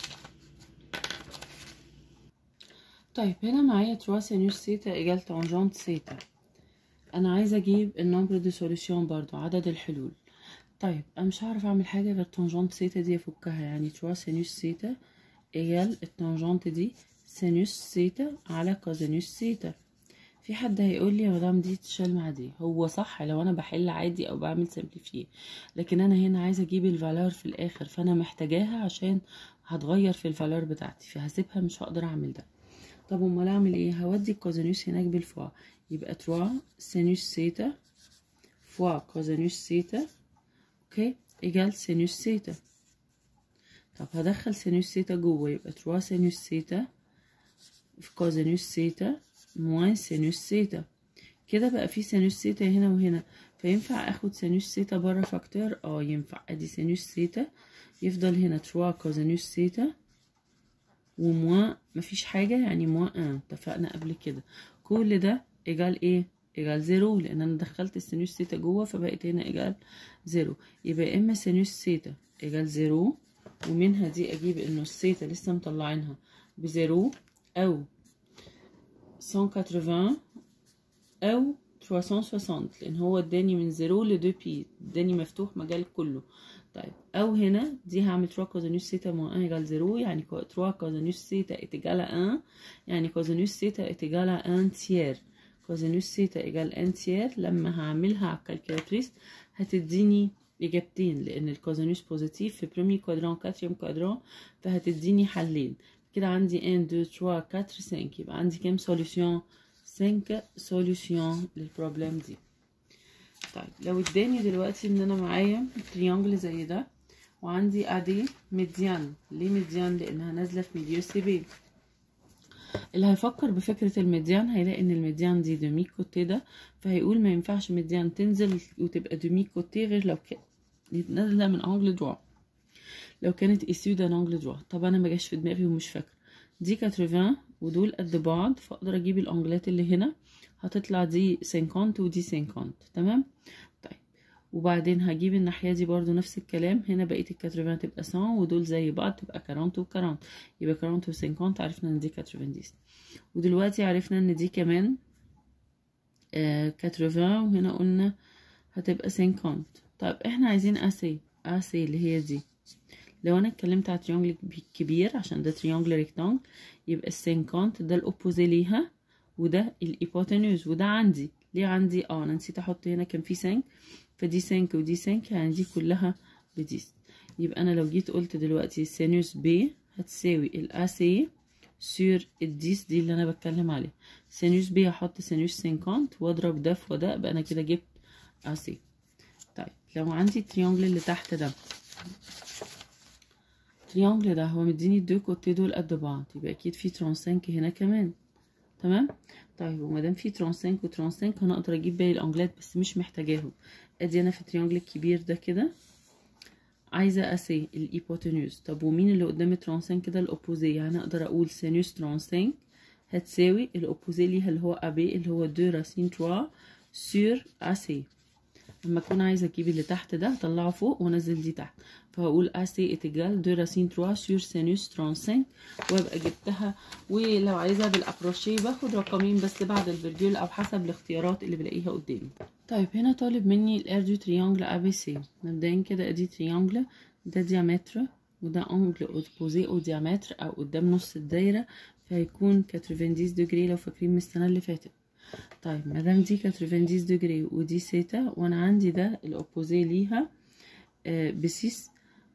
[SPEAKER 1] طيب هنا معايا 3 سينوس سيتا ايجال تانجنت سيتا انا عايزه اجيب النمبر دو سوليوشن برضو عدد الحلول طيب انا مش هعرف اعمل حاجه غير تانجنت سيتا دي افكها يعني 3 سينوس سيتا ايجال التانجنت دي سينوس سيتا على كوزينوس سيتا في حد هيقول لي يا مدام دي تشال مع دي هو صح لو انا بحل عادي او بعمل سمبليفيه لكن انا هنا عايزه اجيب الفالور في الاخر فانا محتاجاها عشان هتغير في الفالور بتاعتي فهسيبها مش هقدر اعمل ده طب امال اعمل ايه هودي الكوزينوس هناك بالفوا يبقى 3 سينوس سيتا فوا كوزينوس سيتا اوكي ايجال سينوس سيتا طب هدخل سينوس سيتا جوه يبقى 3 سينوس سيتا في كوزينوس سيتا موان سينوس سيتا كده بقى في سينوس سيتا هنا وهنا فينفع اخد سينوس سيتا بره فاكتور اه ينفع ادي سينوس سيتا يفضل هنا 3 كوزينوس سيتا وموا مفيش حاجة يعني موا ان اتفقنا قبل كده كل ده ايجال ايه ايجال زيرو لان انا دخلت السينوس سيتا جوه فبقت هنا ايجال زيرو يبقى يا اما سينوس سيتا ايجال زيرو ومنها دي اجيب انه السيتا لسه مطلعينها بزيرو او 180 او 360 لان هو اداني من زيرو ل 2 بي اداني مفتوح مجال كله طيب او هنا دي هعمل 3 كوزينوس سيتا موان 1 ايجال 0 يعني 3 كوزينوس سيتا اتجال 1 يعني كوزينوس سيتا اتجال 1 تير كوزينوس سيتا ايجال 1 تير لما هعملها على الكالكولاتريس هتديني اجابتين لان الكوزينوس بوزيتيف في بريمي كوادران كاتريم كوادران فهتديني حلين كده عندي 1 2 3 4 5 يبقى عندي كام سوليوشن 5 سوليوشن للبروبلم دي طيب لو اداني دلوقتي ان انا معايا تريانجل زي ده وعندي ادي ميديان ليه ميديان لانها نازله في ميديو سي بي اللي هيفكر بفكرة الميديان هيلاقي ان الميديان دي دومي كوتي ده فهيقول ما ينفعش ميديان تنزل وتبقى دومي كوتي غير لو كانت نازلة من انجل دروا لو كانت اسيو ده انجل دروا طب انا ما جاش في دماغي ومش فاكرة دي 80 ودول قد بعض فاقدر اجيب الانجلات اللي هنا هتطلع دي 50 ودي 50 تمام طيب وبعدين هجيب الناحية دي برضو نفس الكلام هنا بقية الكاترفان تبقى 100 ودول زي بعض تبقى 40 و 40 يبقى 40 و 50 عرفنا ان دي كاترفانديس ودلوقتي عرفنا ان دي كمان آه كاترفان وهنا قلنا هتبقى 50 طيب احنا عايزين اسي اسي اللي هي دي لو انا اتكلمت على تريونجل كبير عشان ده تريونجل ريكتانجل يبقى السينكانت ده الاوبوزي ليها وده الهيبوتنوز وده عندي ليه عندي اه انا نسيت احط هنا كان في سينك فدي سينك ودي سينك يعني دي كلها بديس يبقى انا لو جيت قلت دلوقتي سينوس بي هتساوي الاسي سور الديس دي اللي انا بتكلم عليها سينوس بي هحط سينوس 50 واضرب ده في ده يبقى انا كده جبت اسي طيب لو عندي التريونجل اللي تحت ده التريونجل ده هو مديني الدو كوتي دول قد بعض يبقى اكيد في ترانسينك هنا كمان تمام طيب ومادام في ترانسينك وترانسينك انا اقدر اجيب باقي الانجلات بس مش محتاجاهم ادي انا في التريونجل الكبير ده كده عايزه اسي الايبوتنوز طب ومين اللي قدام الترانسينك ده الاوبوزي يعني اقدر اقول سينوس ترانسينك هتساوي الاوبوزي ليها اللي هو ابي اللي هو دو راسين 3 سور اسي لما اكون عايزه اجيب اللي تحت ده هطلعه فوق وانزل دي تحت فهقول اسي اتجال دو راسين 3 سور سينوس 35 وابقى جبتها ولو عايزها بالابروشي باخد رقمين بس بعد الفيرجول او حسب الاختيارات اللي بلاقيها قدامي طيب هنا طالب مني الار دو تريانجل ا بي سي مبدئيا كده ادي تريانجل ده ديامتر وده انجل اوبوزي او ديامتر او قدام نص الدايره فهيكون 90 ديجري لو فاكرين من السنه اللي فاتت طيب مادام دي 90 ديجري ودي سيتا وانا عندي ده الاوبوزي ليها آه بسيس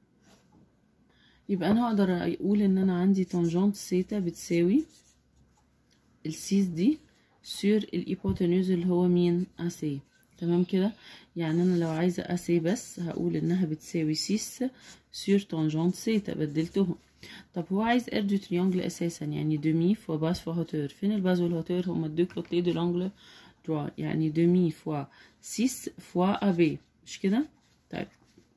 [SPEAKER 1] يبقى انا اقدر اقول ان انا عندي تانجنت سيتا بتساوي السيس دي سور الهيبوتنوز اللي هو مين اسي تمام كده يعني انا لو عايزه اسي بس هقول انها بتساوي سيس سور تانجنت سيتا بدلتهم طب هو عايز ار دو تريانجل اساسا يعني دومي فوا باس فوا هوتور فين الباز والهوتور هما الدو كوتلي دو لانجل دروا يعني دومي فوا سيس فوا ابي مش كده طيب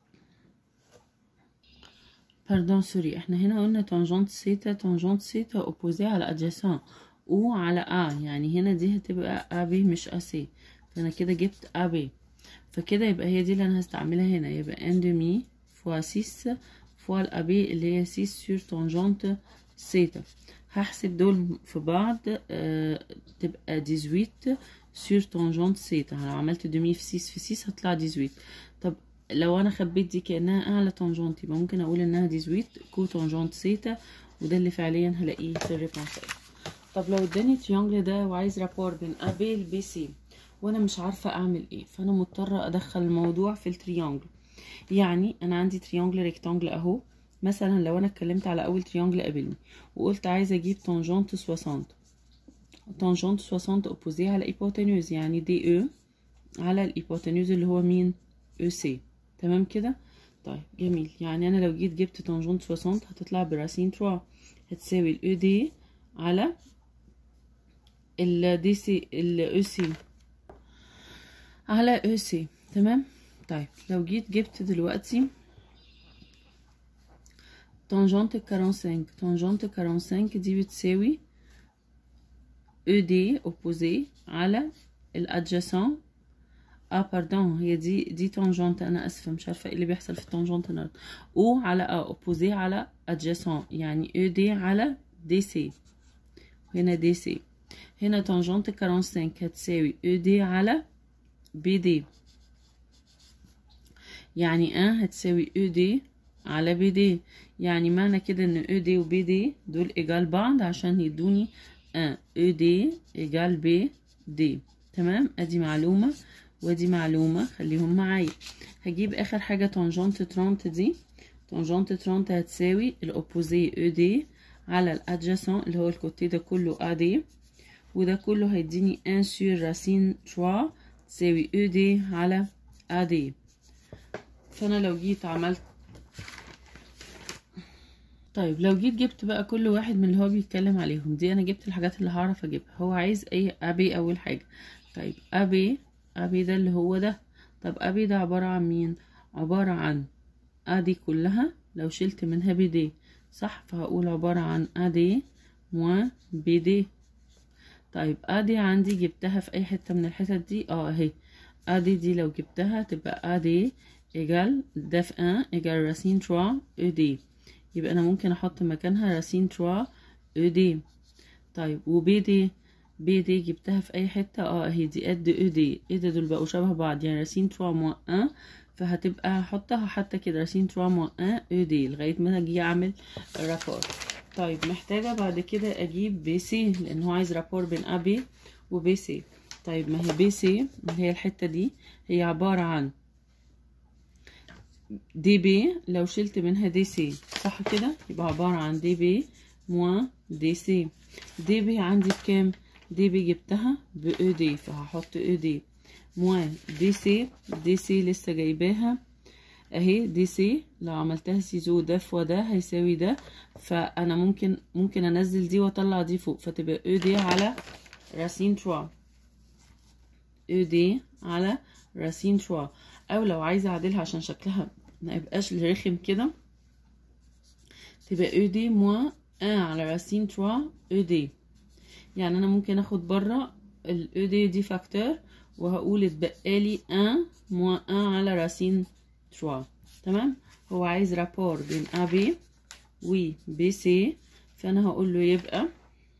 [SPEAKER 1] باردون سوري احنا هنا قلنا تانجنت سيتا تانجنت سيتا اوبوزي على ادجاسان او على ا يعني هنا دي هتبقى ابي مش اسي فانا كده جبت ابي فكده يبقى هي دي اللي انا هستعملها هنا يبقى ان دومي فوا سيس فوا الابي اللي هي سيس سور تانجنت سيتا هحسب دول في بعض آه تبقى 18 سور تانجنت سيتا لو عملت دومي في سيس في سيس هطلع 18 طب لو انا خبيت دي كانها اعلى تانجنت يبقى ممكن اقول انها 18 كو تانجنت سيتا وده اللي فعليا هلاقيه في الريبونس طب لو اداني تريانجل ده وعايز رابور بين ابي البي سي وانا مش عارفه اعمل ايه فانا مضطره ادخل الموضوع في التريانجل يعني انا عندي تريانجل ريكتانجل اهو مثلا لو انا اتكلمت على اول تريانجل قابلني وقلت عايزه اجيب تانجنت 60 تانجنت 60 اوبوزي على ايبوتنوز يعني دي او على الايبوتنوز اللي هو مين او سي تمام كده طيب جميل يعني انا لو جيت جبت تانجنت 60 هتطلع براسين 3 هتساوي الاو دي على ال دي سي الاو سي على او سي تمام طيب لو جيت جبت دلوقتي تانجنت 45 تانجنت 45 دي بتساوي او دي اوبوزي على الادجاسون اه باردون هي دي دي تانجنت انا اسفه مش عارفه ايه اللي بيحصل في التانجنت النهارده او على اه اوبوزي على ادجاسون يعني او دي على دي سي هنا دي سي هنا تانجنت 45 هتساوي او دي على بي دي يعني ان هتساوي او دي على بي دي يعني معنى كده ان او دي وبي دي دول ايجال بعض عشان يدوني ان او دي ايجال بي دي تمام ادي معلومة ودي معلومة خليهم معايا هجيب اخر حاجة تانجنت 30 دي تانجنت 30 هتساوي الاوبوزي او دي على الادجاسون اللي هو الكوتي ده كله ا دي وده كله هيديني 1 سور راسين 3 تساوي او دي على ا دي فانا لو جيت عملت طيب لو جيت جبت بقى كل واحد من اللي هو بيتكلم عليهم دي انا جبت الحاجات اللي هعرف اجيبها هو عايز اي ابي اول حاجه طيب ابي ابي ده اللي هو ده طب ابي ده عباره عن مين عباره عن ادي كلها لو شلت منها بي دي صح فهقول عباره عن ادي موان بي دي طيب ادي عندي جبتها في اي حته من الحتت دي اه اهي ادي دي لو جبتها تبقى ادي ايجال ده في 1 ايجال راسين 3 او دي يبقى انا ممكن احط مكانها راسين 3 او دي طيب وبي دي بي دي جبتها في اي حته اه اهي دي قد او دي ايه ده دول بقوا شبه بعض يعني راسين 3 موان 1 فهتبقى هحطها حتى كده راسين 3 موان 1 او دي لغايه ما اجي اعمل رابور طيب محتاجه بعد كده اجيب بي سي لان هو عايز رابور بين ابي وبي سي طيب ما هي بي سي اللي هي الحته دي هي عباره عن دي بي لو شلت منها دي سي صح كده يبقى عبارة عن دي بي موان دي سي دي بي عندي بكام دي بي جبتها ب او دي فهحط او دي موان دي سي دي سي لسه جايباها اهي دي سي لو عملتها سيزو ده فوا ده هيساوي ده فانا ممكن ممكن انزل دي واطلع دي فوق فتبقى او دي على راسين 3 او دي على راسين 3 او لو عايزه اعدلها عشان شكلها ما يبقاش رخم كده تبقى او دي موان 1 على راسين 3 او دي يعني انا ممكن اخد بره الاو دي دي فاكتور وهقول اتبقى لي 1 موان 1 على راسين 3 تمام هو عايز رابور بين ا بي و بي سي فانا هقول له يبقى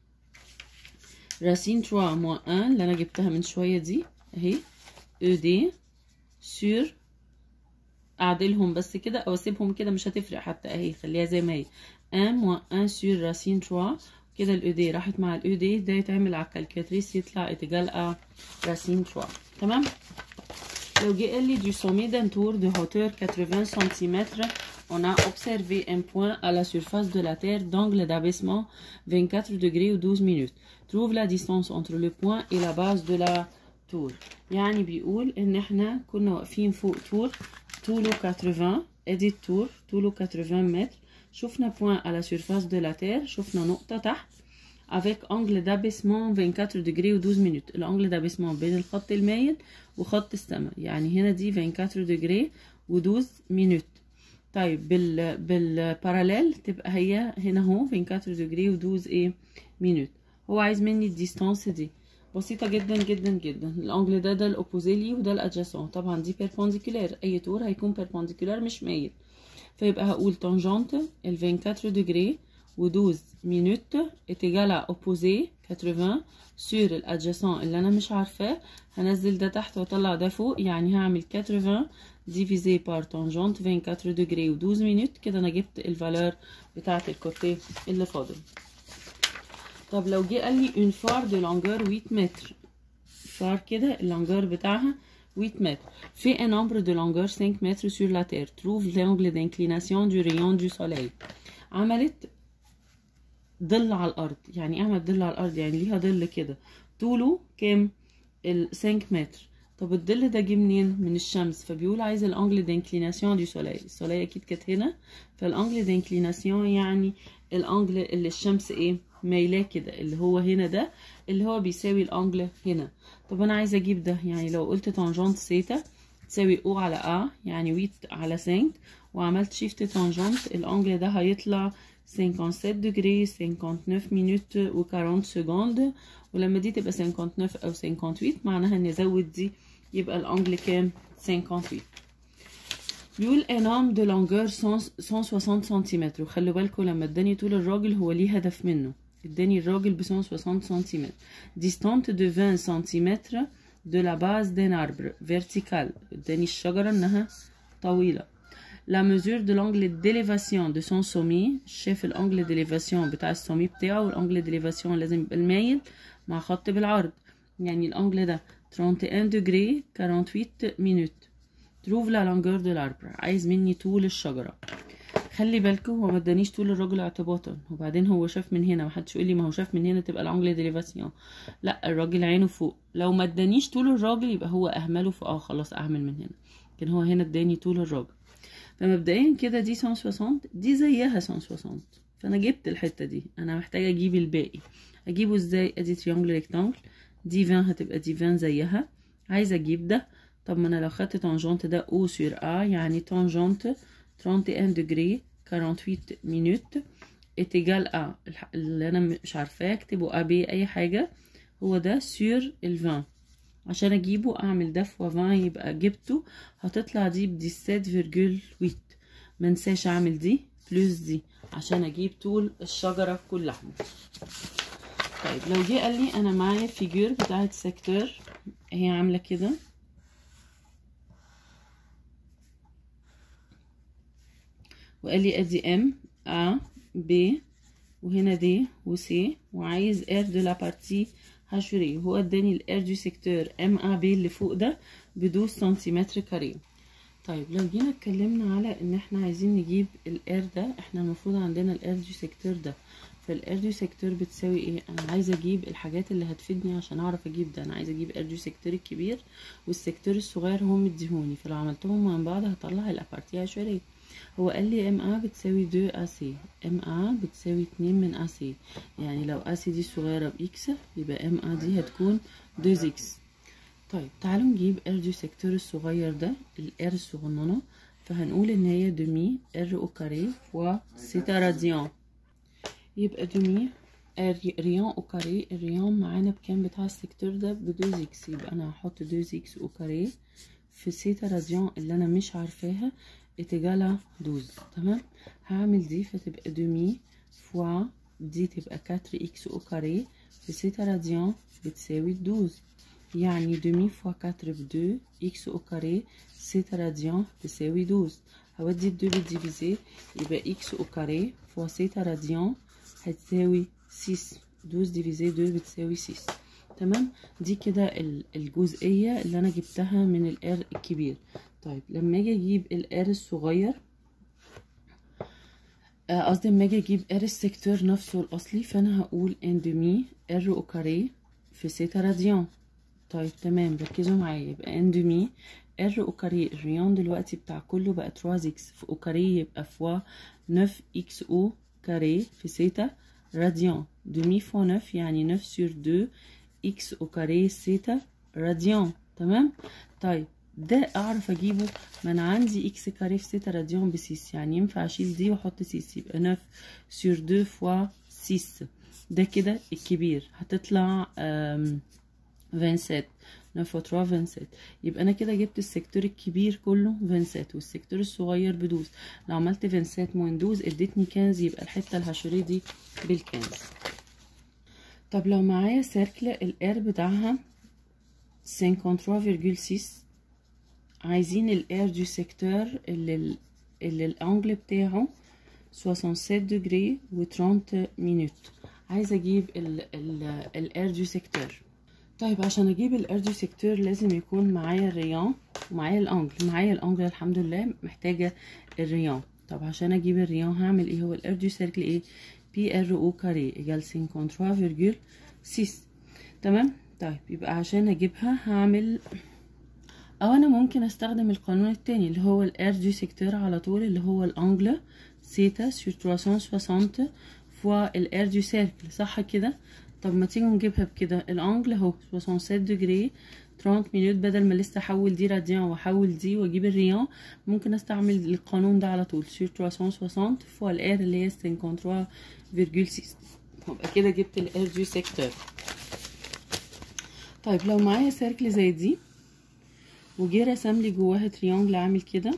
[SPEAKER 1] راسين 3 موان 1 اللي انا جبتها من شويه دي اهي او دي سور اعدلهم بس كده او اسيبهم كده مش هتفرق حتى اهي خليها زي ما هي 1 موان 1 سور راسين 3 كده الاو دي راحت مع الاو دي ده يتعمل على الكالكولاتريس يطلع اتجال ا راسين 3 تمام لو جه قال لي du sommet d'un tour de hauteur 80 cm on a observé un point à la surface de la Terre d'angle d'abaissement 24 degrés ou 12 minutes trouve la distance entre le point et la base de la tour يعني بيقول ان احنا كنا واقفين فوق تور طوله 80 ادي التور طوله 80 متر شفنا point à la surface de la Terre شفنا نقطة تحت avec angle d'abaissement 24 degrés و 12 minutes الانجل d'abaissement بين الخط المايل وخط السماء يعني هنا دي 24 degrés و 12 minutes طيب بال بالباراليل تبقى هي هنا اهو 24 degrés و 12 ايه minutes هو عايز مني الديستانس دي بسيطة جدا جدا جدا الانجل ده ده الاوبوزيلي وده الادجاسون طبعا دي بيربونديكولار اي طور هيكون بيربونديكولار مش مايل فيبقى هقول تانجنت ال 24 degrés و 12 minutes est égal à opposé 80 sur الادجاسون اللي انا مش عارفاه هنزل ده تحت واطلع ده فوق يعني هعمل 80 divisé par tangente 24 degrés و 12 minutes كده انا جبت الفالور بتاعه الكوتيه اللي فاضل طب لو جه قال لي une phare de longueur 8 متر فار كده اللونجeur بتاعها 8 متر في un nombre de longueur 5 متر sur la terre trouve l'angle d'inclination du rayon du soleil عملت ظل على الارض يعني ايه عملت ظل على الارض يعني ليها ظل كده طوله كام ال 5 متر طب الظل ده جه منين من الشمس فبيقول عايز الانجل دانكليناسيون دي سولاي السولاي اكيد كانت هنا فالانجل دانكليناسيون يعني الانجل اللي الشمس ايه مايلاه كده اللي هو هنا ده اللي هو بيساوي الانجل هنا طب انا عايزه اجيب ده يعني لو قلت تانجنت سيتا تساوي او على ا يعني 8 على 5 وعملت شيفت تانجنت الانجل ده هيطلع 57 دجري 59 مينوت و 40 سكوند ولما دي تبقى 59 او 58 معناها نزود دي يبقى الانجل كام 58 بيقول un homme de longueur 160 سنتيمتر وخلوا بالكم لما اداني طول الراجل هو ليه هدف منه اداني الراجل ب 160 سنتيمتر distante de 20 سنتيمتر de la base d'un arbre vertical اداني الشجرة انها طويلة la mesure de l'angle d'élévation de son sommet شاف الانجل d'élévation بتاع السومي بتاعه والانجل d'élévation لازم يبقى المايل مع خط بالعرض يعني الانجل ده 31 degré 48 minutes trouve la longueur de l'arbre عايز مني طول الشجرة خلي بالكم هو ما ادانيش طول الراجل اعتباطا وبعدين هو شاف من هنا محدش يقول لي ما هو شاف من هنا تبقى الانجل ديليفاسيون لا الراجل عينه فوق لو ما ادانيش طول الراجل يبقى هو اهمله فاه خلاص اعمل من هنا لكن هو هنا اداني طول الراجل فمبدئيا كده دي 160 دي زيها 160 فانا جبت الحته دي انا محتاجه اجيب الباقي اجيبه ازاي ادي تريانجل ريكتانجل دي 20 هتبقى دي 20 زيها عايزه اجيب ده طب ما انا لو خدت تانجنت ده او سور ا يعني تانجنت 31 degré 48 minutes est égal à اللي انا مش عارفاه اكتبه ا بي اي حاجه هو ده سور ال 20 عشان اجيبه اعمل ده في 20 يبقى جبته هتطلع دي ب 17.8 منساش اعمل دي بلس دي عشان اجيب طول الشجره كلها طيب لو جه قال لي انا معايا فيجور بتاعت سيكتور هي عامله كده وقال لي ادي ام ا ب وهنا دي وسي وعايز ار دو لا بارتي هاشوري هو اداني الار دو سيكتور ام ا ب اللي فوق ده ب 12 سنتيمتر كاري طيب لو جينا اتكلمنا على ان احنا عايزين نجيب الار ده احنا المفروض عندنا الار دو سيكتور ده فالار دو سيكتور بتساوي ايه انا عايزه اجيب الحاجات اللي هتفيدني عشان اعرف اجيب ده انا عايزه اجيب ار دو سيكتور الكبير والسيكتور الصغير هو مديهوني فلو عملتهم من بعض هطلع الابارتي عشريه هو قال لي ام ا بتساوي 2 ا سي ام ا بتساوي 2 من ا سي يعني لو ا سي دي صغيره باكس يبقى ام ا دي هتكون 2 اكس طيب تعالوا نجيب ار دو سيكتور الصغير ده الار الصغننه فهنقول ان هي دومي ار او كاري و سيتا راديان يبقى دومي ريان او كاري الريان معانا بكام بتاع السيكتور ده ب 2 اكس يبقى انا هحط 2 اكس او كاري في سيتا راديان اللي انا مش عارفاها اتجالة 12 تمام هعمل دي فتبقى دومي فوا دي تبقى 4 اكس او كاري في سيتا راديان بتساوي 12 يعني دومي فوا 4 ب 2 اكس او كاري سيتا راديان تساوي 12 هودي الدو بالديفيزي يبقى اكس او كاري فوا سيتا راديان هتساوي 6 12 ديفيزي 2 بتساوي 6 تمام دي كده الجزئية اللي انا جبتها من الار الكبير طيب لما اجي اجيب الار الصغير قصدي لما اجي اجيب ار السيكتور نفسه الاصلي فانا هقول ان دومي ار او كاري في سيتا راديان طيب تمام ركزوا معايا يبقى ان دومي ار او كاري الريان دلوقتي بتاع كله بقى 3 اكس في او كاري يبقى فوا 9 اكس او كاري في سيتا راديان دومي فوا 9 يعني 9 سور 2 اكس او كاري سيتا راديان تمام طيب ده اعرف اجيبه ما انا عندي اكس كاري في ستة راديان بسيس يعني ينفع اشيل دي واحط سيس يبقى 9 سور 2 فوا 6 ده كده الكبير هتطلع 27 9 فوا 3 27 يبقى انا كده جبت السيكتور الكبير كله 27 والسيكتور الصغير بدوز لو عملت 27 موين دوز ادتني كنز يبقى الحته الهاشوريه دي بالكنز طب لو معايا سيركل الار بتاعها 53.6 عايزين الار دو سيكتور اللي اللي الانجل بتاعه 67 دجري و 30 مينوت عايزه اجيب الار دو سيكتور طيب عشان اجيب الار دو سيكتور لازم يكون معايا الريان ومعايا الانجل معايا الانجل الحمد لله محتاجه الريان طب عشان اجيب الريان هعمل ايه هو الار دو سيركل ايه بي ار او كاري ايجال 53.6 تمام طيب يبقى عشان اجيبها هعمل او انا ممكن استخدم القانون التاني اللي هو الار دو سيكتور على طول اللي هو الانجل سيتا سور 360 فوا الار دو سيركل صح كده طب ما تيجوا نجيبها بكده الانجل اهو 67 دجري 30 مينوت بدل ما لسه احول دي راديان واحول دي واجيب الريان ممكن استعمل القانون ده على طول سور 360 فوا الار اللي هي 53.6 يبقى كده جبت الار دو سيكتور طيب لو معايا سيركل زي دي وجه رسم لي جواها تريانجل عامل كده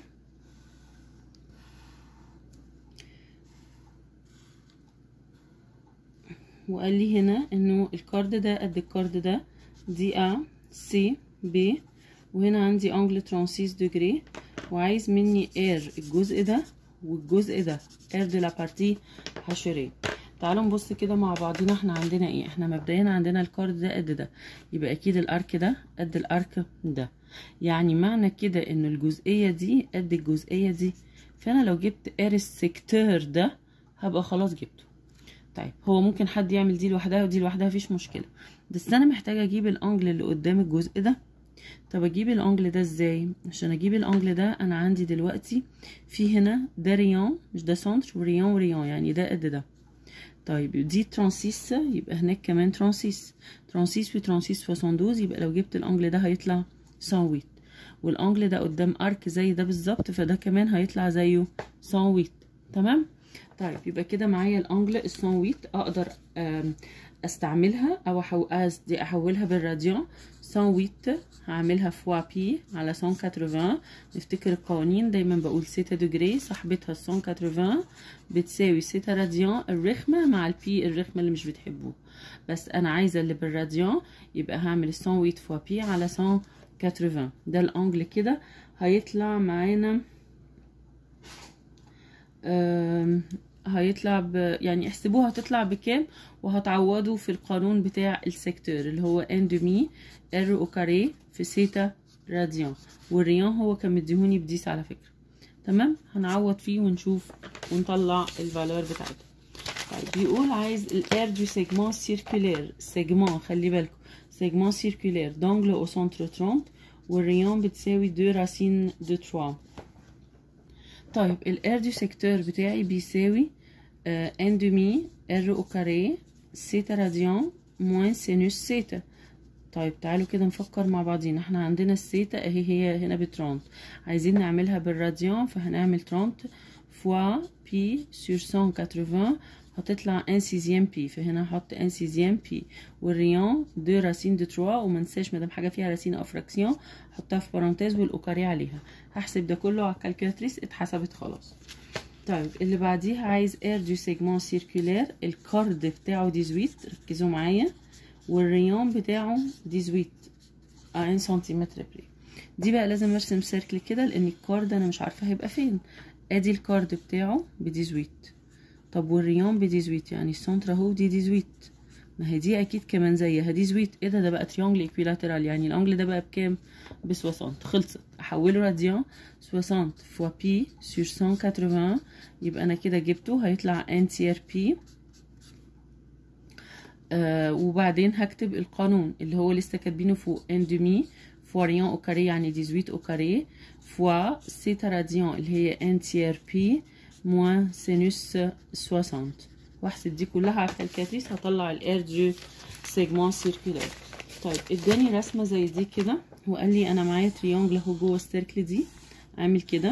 [SPEAKER 1] وقال لي هنا انه الكارد ده قد الكارد ده دي ا سي بي وهنا عندي انجل 36 دجري وعايز مني ار الجزء ده والجزء ده ار دي لا بارتي حشريه تعالوا نبص كده مع بعضنا احنا عندنا ايه احنا مبدئيا عندنا الكارد ده قد ده يبقى اكيد الارك ده قد الارك ده يعني معنى كده ان الجزئيه دي قد الجزئيه دي فانا لو جبت ار السيكتور ده هبقى خلاص جبته طيب هو ممكن حد يعمل دي لوحدها ودي لوحدها مفيش مشكله بس انا محتاجه اجيب الانجل اللي قدام الجزء ده طب اجيب الانجل ده ازاي عشان اجيب الانجل ده انا عندي دلوقتي في هنا ده ريان مش ده سنتر وريان وريان يعني ده قد ده طيب دي 36 يبقى هناك كمان 36 36 و 36 72 يبقى لو جبت الانجل ده هيطلع 108 والانجل ده قدام ارك زي ده بالظبط فده كمان هيطلع زيه 108 تمام طيب يبقى كده معايا الانجل ال 108 اقدر استعملها او قصدي احولها بالراديان 108 هعملها فوا بي على 180 نفتكر القوانين دايما بقول سيتا دوجري صاحبتها 180 بتساوي سيتا راديان الرخمة مع البي الرخمة اللي مش بتحبوه بس انا عايزة اللي بالراديان يبقى هعمل 108 فوا بي على 180 ده الانجل كده هيطلع معانا هيطلع ب... يعني احسبوها هتطلع بكام وهتعوضوا في القانون بتاع السيكتور اللي هو ان دومي ار او كاري في سيتا راديان والريان هو كان مديهوني بديس على فكرة تمام هنعوض فيه ونشوف ونطلع الفالور بتاعته طيب بيقول عايز الار دو سيجمون سيركولير سيجمون خلي بالكم سيجمون سيركولير دونجل او سنتر 30 والريان بتساوي 2 راسين دو 3 طيب الار دو سيكتور بتاعي بيساوي ان دومي ار او كاري سيتا راديان موان سينوس سيتا طيب تعالوا كده نفكر مع بعضينا احنا عندنا السيتا اهي هي هنا بترونت عايزين نعملها بالراديان فهنعمل ترونت فوا بي سور 180 هتطلع ان سيزيام بي فهنا هحط ان سيزيام بي والريان دو راسين دو تروا وما ننساش مادام حاجه فيها راسين او فراكسيون حطها في بارونتيز والاوكاري عليها هحسب ده كله على الكالكولاتريس اتحسبت خلاص طيب اللي بعديها عايز ار دو سيجمون سيركولير الكارد بتاعه 18 ركزوا معايا والريان بتاعه 18 1 سنتيمتر بري دي بقى لازم ارسم سيركل كده لان الكارد انا مش عارفه هيبقى فين ادي الكارد بتاعه ب 18 طب والريان ب 18 يعني السنتر اهو دي 18 ما هي دي اكيد كمان زيها دي 18 ايه ده ده بقى تريانجل ايكويلاترال يعني الانجل ده بقى بكام ب 60 خلصت احوله راديان 60 فوا بي سور 180 يبقى انا كده جبته هيطلع ان تي ار بي آه وبعدين هكتب القانون اللي هو لسه كاتبينه فوق ان دومي فوا ريان او كاري يعني 18 او كاري فوا سيتا راديان اللي هي ان تي ار بي موان سينوس 60 واحسب دي كلها على الكالكاتريس هطلع الار دو سيجمون سيركولار طيب اداني رسمه زي دي كده وقال لي انا معايا تريانجل اهو جوه السيركل دي عامل كده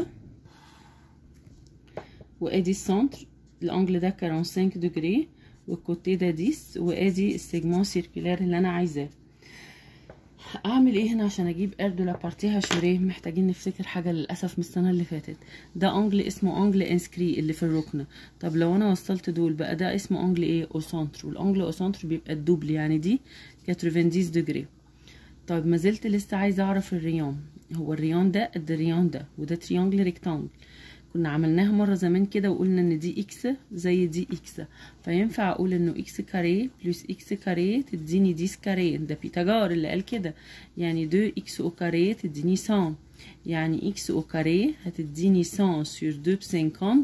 [SPEAKER 1] وادي السنتر الانجل ده 45 دوجري والكوتي ده 10 وادي السيجمون سيركولار اللي انا عايزاه اعمل ايه هنا عشان اجيب ار دو لابارتي هاشوريه محتاجين نفتكر حاجه للاسف من السنه اللي فاتت ده انجل اسمه انجل انسكري اللي في الركنه طب لو انا وصلت دول بقى ده اسمه انجل ايه او سنتر والانجل او سنتر بيبقى الدوبل يعني دي 90 دوجري طيب ما زلت لسه عايزه اعرف الريان هو الريان ده قد الريان ده وده تريانجل ريكتانجل كنا عملناها مرة زمان كده وقلنا ان دي اكس زي دي اكس فينفع اقول انه اكس كاري بلس اكس كاري تديني ديس كاري ده بيتاجار اللي قال كده يعني دو اكس او كاري تديني 100 يعني اكس او كاري هتديني 100 سور دو ب 50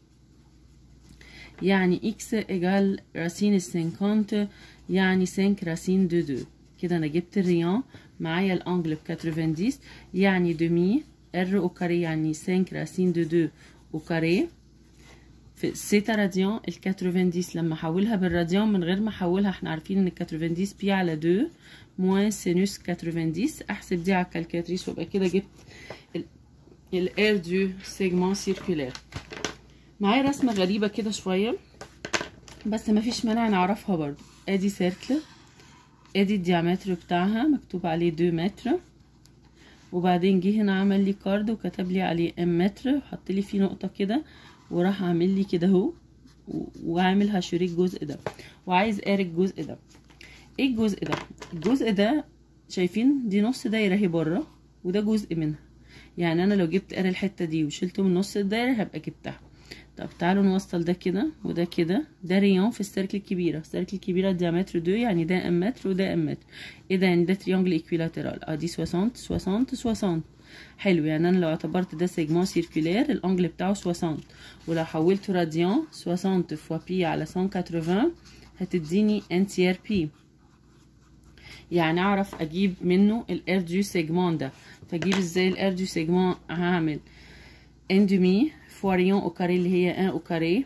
[SPEAKER 1] يعني اكس ايجال راسين ال 50 يعني 5 راسين دو دو كده انا جبت الريان معايا الانجل ب 90 يعني دومي ار او كاري يعني 5 راسين دو 2 او كاري في سيتا راديان ال 90 لما احولها بالراديان من غير ما احولها احنا عارفين ان ال 90 بي على 2 موان سينوس 90 احسب دي على الكالكولاتريس وابقى كده جبت الار دو سيجمون سيركولير معايا رسمه غريبه كده شويه بس مفيش مانع نعرفها برضو ادي سيركل ادي الديامتر بتاعها مكتوب عليه 2 متر وبعدين جه هنا عمل لي كارد وكتب لي عليه ام متر وحط لي فيه نقطه كده وراح عامل لي كده اهو وعامل هشوري الجزء ده وعايز قاري الجزء ده ايه الجزء ده الجزء ده شايفين دي نص دايره اهي بره وده جزء منها يعني انا لو جبت قاري الحته دي وشلته من نص الدايره هبقى جبتها طب تعالوا نوصل ده كده وده كده ده ريون في السيركل الكبيره السيركل الكبيره الديامتر دو يعني ده ام متر وده ام متر ايه ده يعني ده تريانجل ايكويلاترال اه دي 60 60 60 حلو يعني انا لو اعتبرت ده سيجمون سيركولير الانجل بتاعه 60 ولو حولته راديان 60 فوا بي على 180 هتديني ان تي ار بي يعني اعرف اجيب منه الار دو سيجمون ده فاجيب ازاي الار دو سيجمون هعمل ان دومي فوا ريون او كاري اللي هي 1 او كاري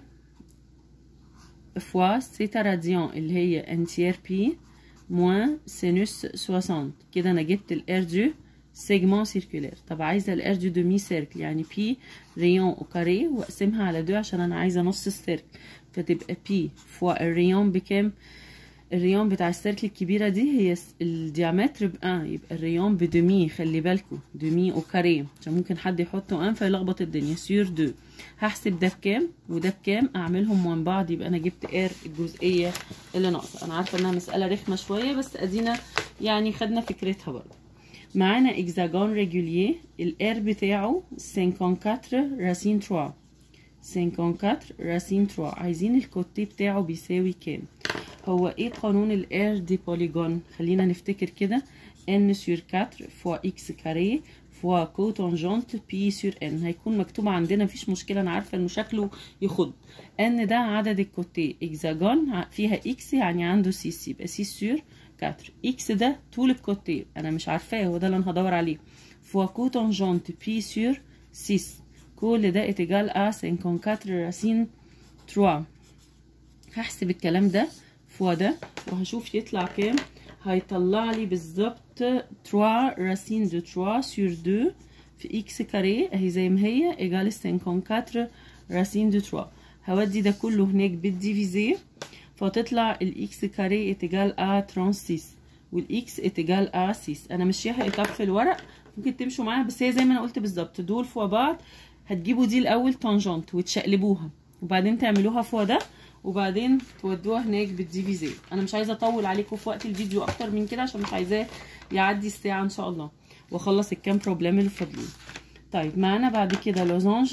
[SPEAKER 1] فوا سيتا راديان اللي هي ان تي ار بي موان سينوس 60 كده انا جبت الار دو سيجمون سيركولير طب عايزه الار دو دومي سيركل يعني بي ريون او كاري واقسمها على دو عشان انا عايزه نص السيركل فتبقى بي فوا الريون بكام الريون بتاع السيركل الكبيره دي هي الديامتر ب 1 يبقى الريون بدومي خلي بالكم دومي او كاري عشان ممكن حد يحطه 1 فيلخبط الدنيا سيور دو هحسب ده بكام وده بكام اعملهم من بعض يبقى انا جبت ار الجزئيه اللي ناقصه انا عارفه انها مساله رخمه شويه بس ادينا يعني خدنا فكرتها برضه معانا اكزاجون ريجولير الار بتاعه 54 راسين 3 54 راسين 3 عايزين الكوتي بتاعه بيساوي كام هو ايه قانون الار دي بوليجون خلينا نفتكر كده ان سور 4 فوا اكس كاري فوا كوتونجونت بي سور ان هيكون مكتوب عندنا مفيش مشكله انا عارفه انه شكله يخض ان ده عدد الكوتي اكزاجون فيها اكس يعني عنده 6 يبقى 6 سور 4 اكس ده طول الكوتي انا مش عارفاه هو ده اللي انا هدور عليه فوا كوتونجونت بي سور 6 كل ده اتجال ا 54 راسين 3 هحسب الكلام ده فوا ده وهشوف يطلع كام هيطلع لي بالظبط 3 راسين دو 3 سور 2 في اكس كاري اهي زي ما هي ايجال 54 راسين دو 3 هودي ده كله هناك بالديفيزي فتطلع الاكس كاري اتجال ا 36 والاكس اتجال ا 6 انا ماشياها ايتاب في الورق ممكن تمشوا معاها بس هي زي ما انا قلت بالظبط دول فوق بعض هتجيبوا دي الاول تانجنت وتشقلبوها وبعدين تعملوها فوق ده وبعدين تودوها هناك بالديفيزي انا مش عايزه اطول عليكم في وقت الفيديو اكتر من كده عشان مش عايزاه يعدي الساعه ان شاء الله واخلص الكام بروبلم اللي فاضلين طيب معانا بعد كده لوزانج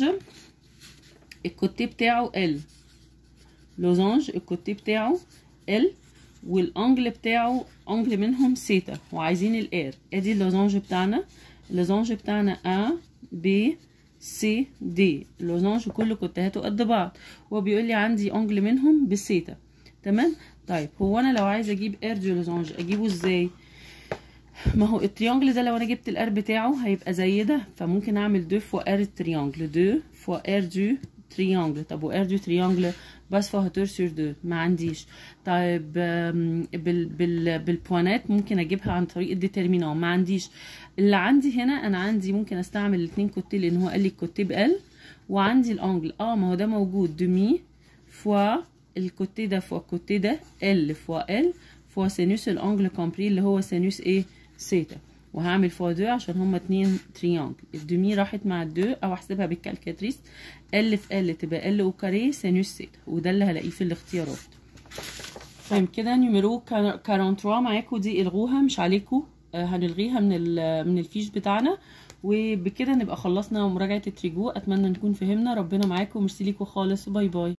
[SPEAKER 1] الكوتي بتاعه ال لوزانج الكوتي بتاعه ال والانجل بتاعه انجل منهم سيتا وعايزين الار ادي اللوزانج بتاعنا اللوزانج بتاعنا ا ب سي دي اللوزانج كل كتهاته قد بعض هو بيقول لي عندي انجل منهم بسيتا تمام طيب هو انا لو عايزه اجيب ار دي لوزانج اجيبه ازاي ما هو التريانجل ده لو انا جبت الار بتاعه هيبقى زي ده فممكن اعمل دو فوا ار التريانجل دو فوا ار دو تريانجل طب وار دو تريانجل بس فوا هاتور سور دو ما عنديش طيب بال بال بالبوانات ممكن اجيبها عن طريق الديترمينون ما عنديش اللي عندي هنا انا عندي ممكن استعمل الاثنين كوتي لان هو قال لي الكوتي بال وعندي الانجل اه ما هو ده موجود دومي فوا الكوتي ده فوا الكوتي ده ال فوا ال فوا سينوس الانجل كومبري اللي هو سينوس ايه سيتا وهعمل فوا دو عشان هما اتنين تريانجل الدومي راحت مع الدو او احسبها بالكالكاتريس ال في ال تبقى ال او كاري سينوس سيتا وده اللي هلاقيه في الاختيارات طيب كده نيميرو 43 معاكم دي الغوها مش عليكم آه هنلغيها من من الفيش بتاعنا وبكده نبقى خلصنا مراجعه التريجو اتمنى نكون فهمنا ربنا معاكم ميرسي ليكم خالص باي باي